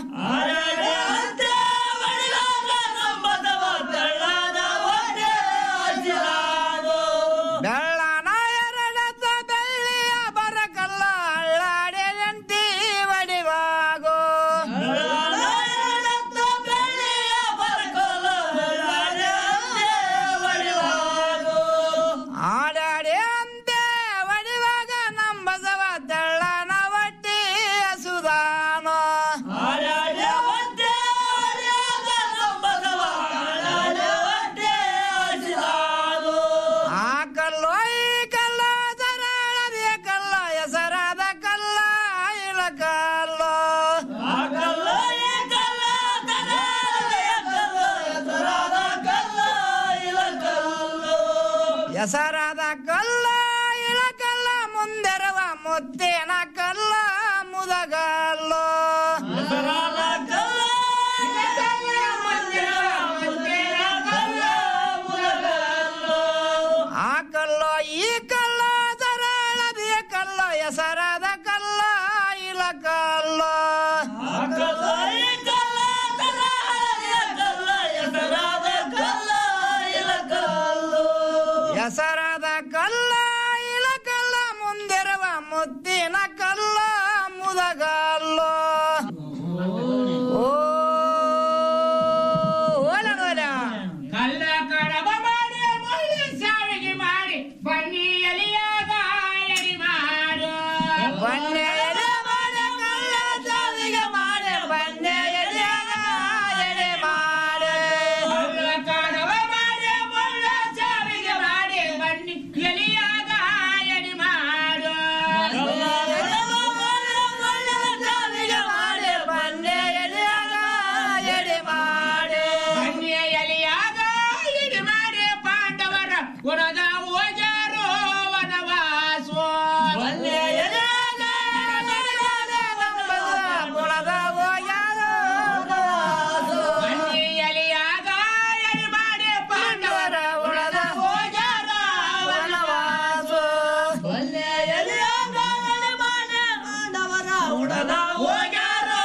ಬೆಳ್ಳನ ಎರಡತ್ತ ಬೆಳ್ಳಿಯ ಬರಕಲ್ಲ ಅಳ್ಳಾಡಿ ಅಂತಿ ಒಡಿವಾಗೋ ಆಡಾಡಿ ಅಂತೆ ಒಡಿವಾಗ ನಮ್ಮ ಬಸವ ತೆಳ್ಳನ ಹೊಟ್ಟೆ ಸುಧಾನೋ ಆ ಕಲ್ಲೋ ಈ ಕಲ್ಲ ಸರಳದಿಯ ಕಲ್ಲ ಹೆಸರಾದ ಕಲ್ಲ ಇಳ ಕಲ್ಲೋ ಹೆಸರಾದ ಕಲ್ಲ ಇಳಕಲ್ಲ ಮುಂದೆರವ ಮುತ್ತೇನ ಕಲ್ಲ ಮುದಗಲ್ಲು ಆ ಕಲ್ಲ ಈ ಕಲ್ಲ ಸರಳ ಬೇಕಲ್ಲ ಹೆಸರಾದ ಕಲ್ಲ ಇಳಕಲ್ಲ ಹೆಸರಾದ ಕಲ್ಲ ಇಳಕಲ್ಲ ಮುಂದಿರುವ ಮುದ್ದಿನ ಕಲ್ಲ ಮುದಗಲ್ಲು ಓ ಓಲ ನೋಡ ಕಲ್ಲ ಕಡಬ ಮಾಡಿ ಮುಳ್ಳು ಸಾವಿಗೆ ಮಾಡಿ ಬನ್ನಿ ಎಲಿಯಾಗ ಎಡಿ ಮಾಡು ಬನ್ನಿ ಎಡೆ ಮಾಡೆ ಕಲ್ಲ ಸಾವಿಗೆ ಮಾಡೆ ಬನ್ನಿ ಎಡೆಯಾಗ ಎಡೆ ಮಾಡೆ ಕಲ್ಲ ಕಡಬ ಮಾಡಿ ಮುಳ್ಳು ಸಾವಿಗೆ ಮಾಡಿ ಬನ್ನಿ ಎಲಿಯಾಗ ಎಡಿ ಮಾಡು ಸಾವಿಗೆ ಮಾಡೆ ಬನ್ನಿ ಎಡೆಯಾಗ ಎಡೆ ಮಾಡೆ ಬನ್ನಿ ಎಲಿಯಾಗ ಎಡಿ ಮಾಡಿ ಪಾಂಡವರ ಗುಣದ ಓಜಾರು ವನವಾಸೋ ಬನ್ನಿ ಎಡೆಯಾಗ ಗುಣದ ಹೋಗ್ಯಾರೋ ಬನ್ನಿ ಎಲಿಯಾಗ ಎಡಿ ಮಾಡಿ ಪಾಂಡವರ ಉಳದ ಓಜಾರ ವನವಾಸ ಬನ್ನಿ ಎಡೆಯಾಗ ಎಡೆ ಮಾಡೆ ಪಾಂಡವರ ಉಳದ ಹೋಗ್ಯಾರೋ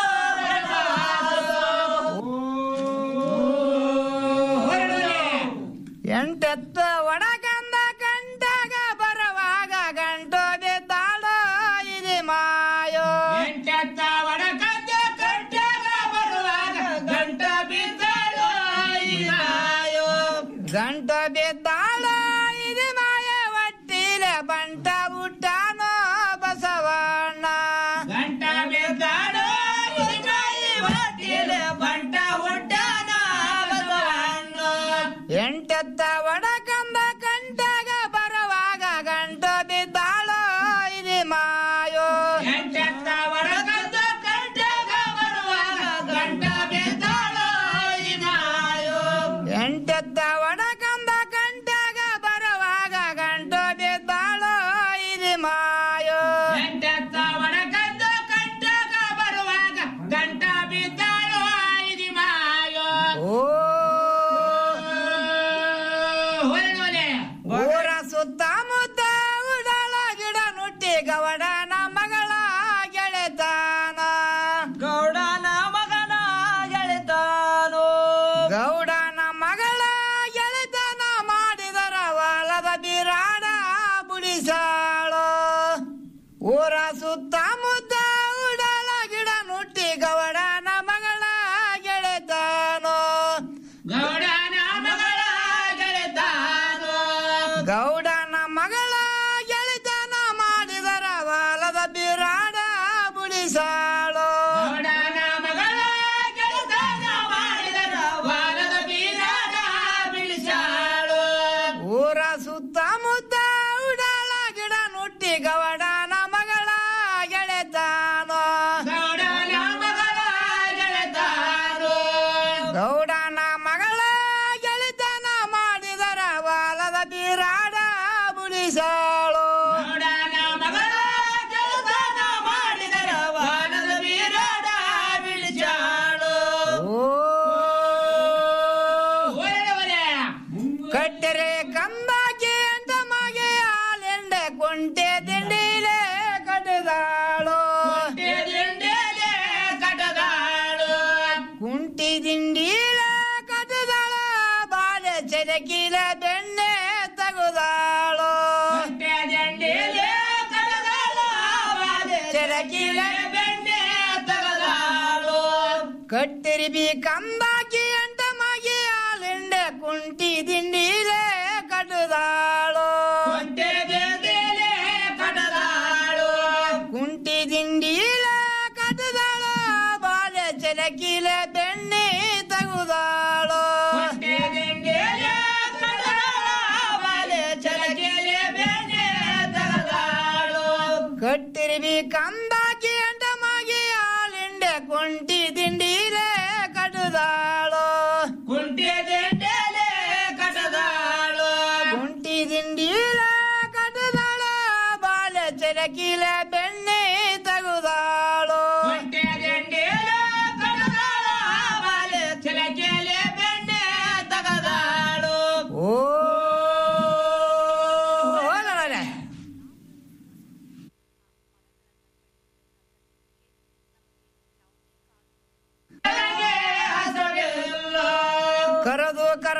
ಎಂಟೆತ್ತ ಒಡಗಂದ ಕಂಡಾಗ ಬರುವಾಗ ಗಂಟು ಬಿದ್ದಾಳ ಇದು ಮಾಯೋ ಎಂಟತ್ತ ಒಡಕಂದ ಕಟ್ಟಾಗ ಬರುವಾಗ ಗಂಟ ಬಿದ್ದಳು ಇದಾಯೋ ಗಂಟು ಬಿದ್ದಾಳ ಇದು ಮಾಯ ಒಟ್ಟಿಲೆ ಬಂಟ ಬುಟ್ಟಾನೋ ಬಸವಣ್ಣ ಗಂಟ ಬಿದ್ದಳು ಇದಾಯಿ ಹೊಟ್ಟಿಲೆ ಬಂಟ ಹುಟ್ಟಾನ ಬಸವಣ್ಣ ಎಂಟೆತ್ತ ಒಡಕಂದ ಕಂಡಾಗ ಬರುವಾಗ ಗಂಟು ಬಿದ್ದಾಳ ಇದು ಮಾಯೋ ಎಂಟತ್ತ ಒಡಕಂದ ಕಟ್ಟಾಗ ಬರುವಾಗ ಗಂಟ ಬಿದ್ದಳು ಇದಾಯೋ ಎಂಟೆತ್ತ ಒಡಕಂದ ಕಂಡಾಗ ಬರುವಾಗ ಗಂಟು ಬಿದ್ದಾಳ ಇದು ಮಾಯೋ ಎಂಟತ್ತ ಒಡಕಂದ ಕಟ್ಟಾಗ ಬರುವಾಗ ಗಂಟ ಬಿದ್ದಳು ಇದು ಮಾಯೋ ಓ ಹೊರಡೋಲೆ ಊರ ಸುತ್ತಮುತ್ತ ಉಡಲ ಗಿಡ ನುಟ್ಟಿ ಗವಡನ ಮಗಳ ಗೆಳೆತಾನ ಗೌಡನ ಮಗನ ಗೆಳೆತಾನು ಗೌಡನ ಮಗಳ ಗೆಳೆತನ ಮಾಡಿದರ ಹೊಲದ ಬಿರಾಡ ಬುಡಿಸಾಳು ಊರ ಸುತ್ತಮುತ್ತ ಉಡಲ ಗಿಡ ನುಟ್ಟಿ ಗೌಡನ ಮಗಳ ಗೆಳೆತಾನು ಗೌಡನ ಮಗಳ ಗೆಳೆತಾನು ಗೌಡನ ಮಗಳ ಗೆಳೆತನ ಮಾಡಿದರ ಹೊಲದ ಬಿರಾಡ ಬುಡಿಸಾಳು ಗೌಡನ ಮಗಳ ಗೆಳೆತನ ಮಾಡಿದರ ವಾಲದ ಬೀರಾಡ ಬಿಳಿಸಾಳು ಊರ ಸುತ್ತಮುತ್ತ ಉಡಾಳ ಗಿಡ ನುಟ್ಟಿ ಗೌಡನ ಮಗಳ ಗೆಳೆತಾನು ಗೌಡನ ಮಗಳ ಗೆಳೆತಾನು ಗೌಡನ ಮಗಳ ಗೆಳೆತನ ಮಾಡಿದರ ಹೊಲದ ಬಿರಾಡ ಬುಡಿಸಾಳು ಗೌಡನ ಮಗಳ ಗೆಳೆತನ ಮಾಡಿದರ ವಾಲದ ಬೀರಾಡ ಬಿಳಿಸಾಳು ಓ ಹೊರಡೋಲೆ ಕಟ್ಟರೆ ಕಂಬಾಕಿ ಅಂತ ಮಗೆ ಹಾಲೆಂಡೆ ಕುಂಟೆ ದಿಂಡಿಲೆ ಕಟ್ಟದಾಳು ದಿಂಡೇಲೆ ಕಟಗಾಳು ಕುಂಟಿ ದಿಂಡಿಲೆ ಕಟ್ಟದಾಳ ಬಾಲೆ ಚೆಲಕಿಲ ಬೆಣ್ಣೆ ತಗುದಾಳು ದಿಂಡೇಲೆ ಕಟಗಾಳು ಚೆಲಕಿಲ ಬೆಣ್ಣೆ ತಗದಾಳು ಕಟ್ಟಿರಿಬಿ ಕಂಬಾಕಿ ಅಂತ ಮಗೆ ಹಾಲೆಂಡೆ ಕುಂಟಿ ದಿಂಡಿಲೆ ಕಟ್ಟದಾಳು ಹೊಟ್ಟೆ ದಿಂಡೇಲೆ ಕಟಗಾಳು ಕುಂಟಿ ದಿಂಡಿಲ ಕಟ್ಟದಾಳ ಬಾಲೆ ಚೆಲಕಿಲ ಬೆಣ್ಣೆ ತಗುದಾಳು ಹೊಟ್ಟೆ ದಿಂಡೇಲೆ ಕಟಗಾಳು ಬಾಲೆ ಚಲಕೆಲೆ ಬೆಣ್ಣೆ ತಗದಾಳು ಕಟ್ಟಿರ್ಬಿ ಕಂದಾಕಿ ಅಂಟ ಮಗೆ ಹಾಲಿಂಡೆ ಕುಂಟಿ ದಿಂಡಿಲೆ ಕಟ್ಟದಾಳು ಕುಂಟೆ ದಿಂಡೇಲೆ ಕಟದಾಳು ಕುಂಟಿ ದಿಂಡಿ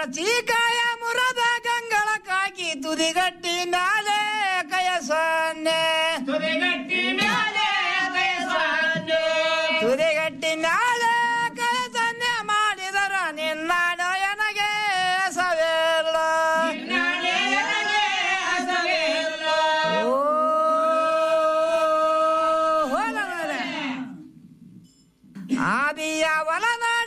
ಚೀಕಾಯ ಮುರದ ಗಂಗಳ ಕಾಕಿ ತುದಿಗಟ್ಟಿ ನಾಲೆ ಕಯ ಸೊನ್ನೆ ತುದಿಗಟ್ಟಿ ಮ್ಯಾಲೆ ಕೈ ಸೊನ್ನೆ. ತುದಿಗಟ್ಟಿ ನಾಳೆ ಕಯ ಸೊನ್ನೆ ಮಾಡಿದರ ನಿನ್ನ ನಯನಗೆ ಸವೆಲ್ಲ ನಾಳೆ ನನಗೆ ಹಸವೆಲ್ಲ. ಓ ಹೋಲ ಮಾರೆ. ಆದಿಯ ವಲನ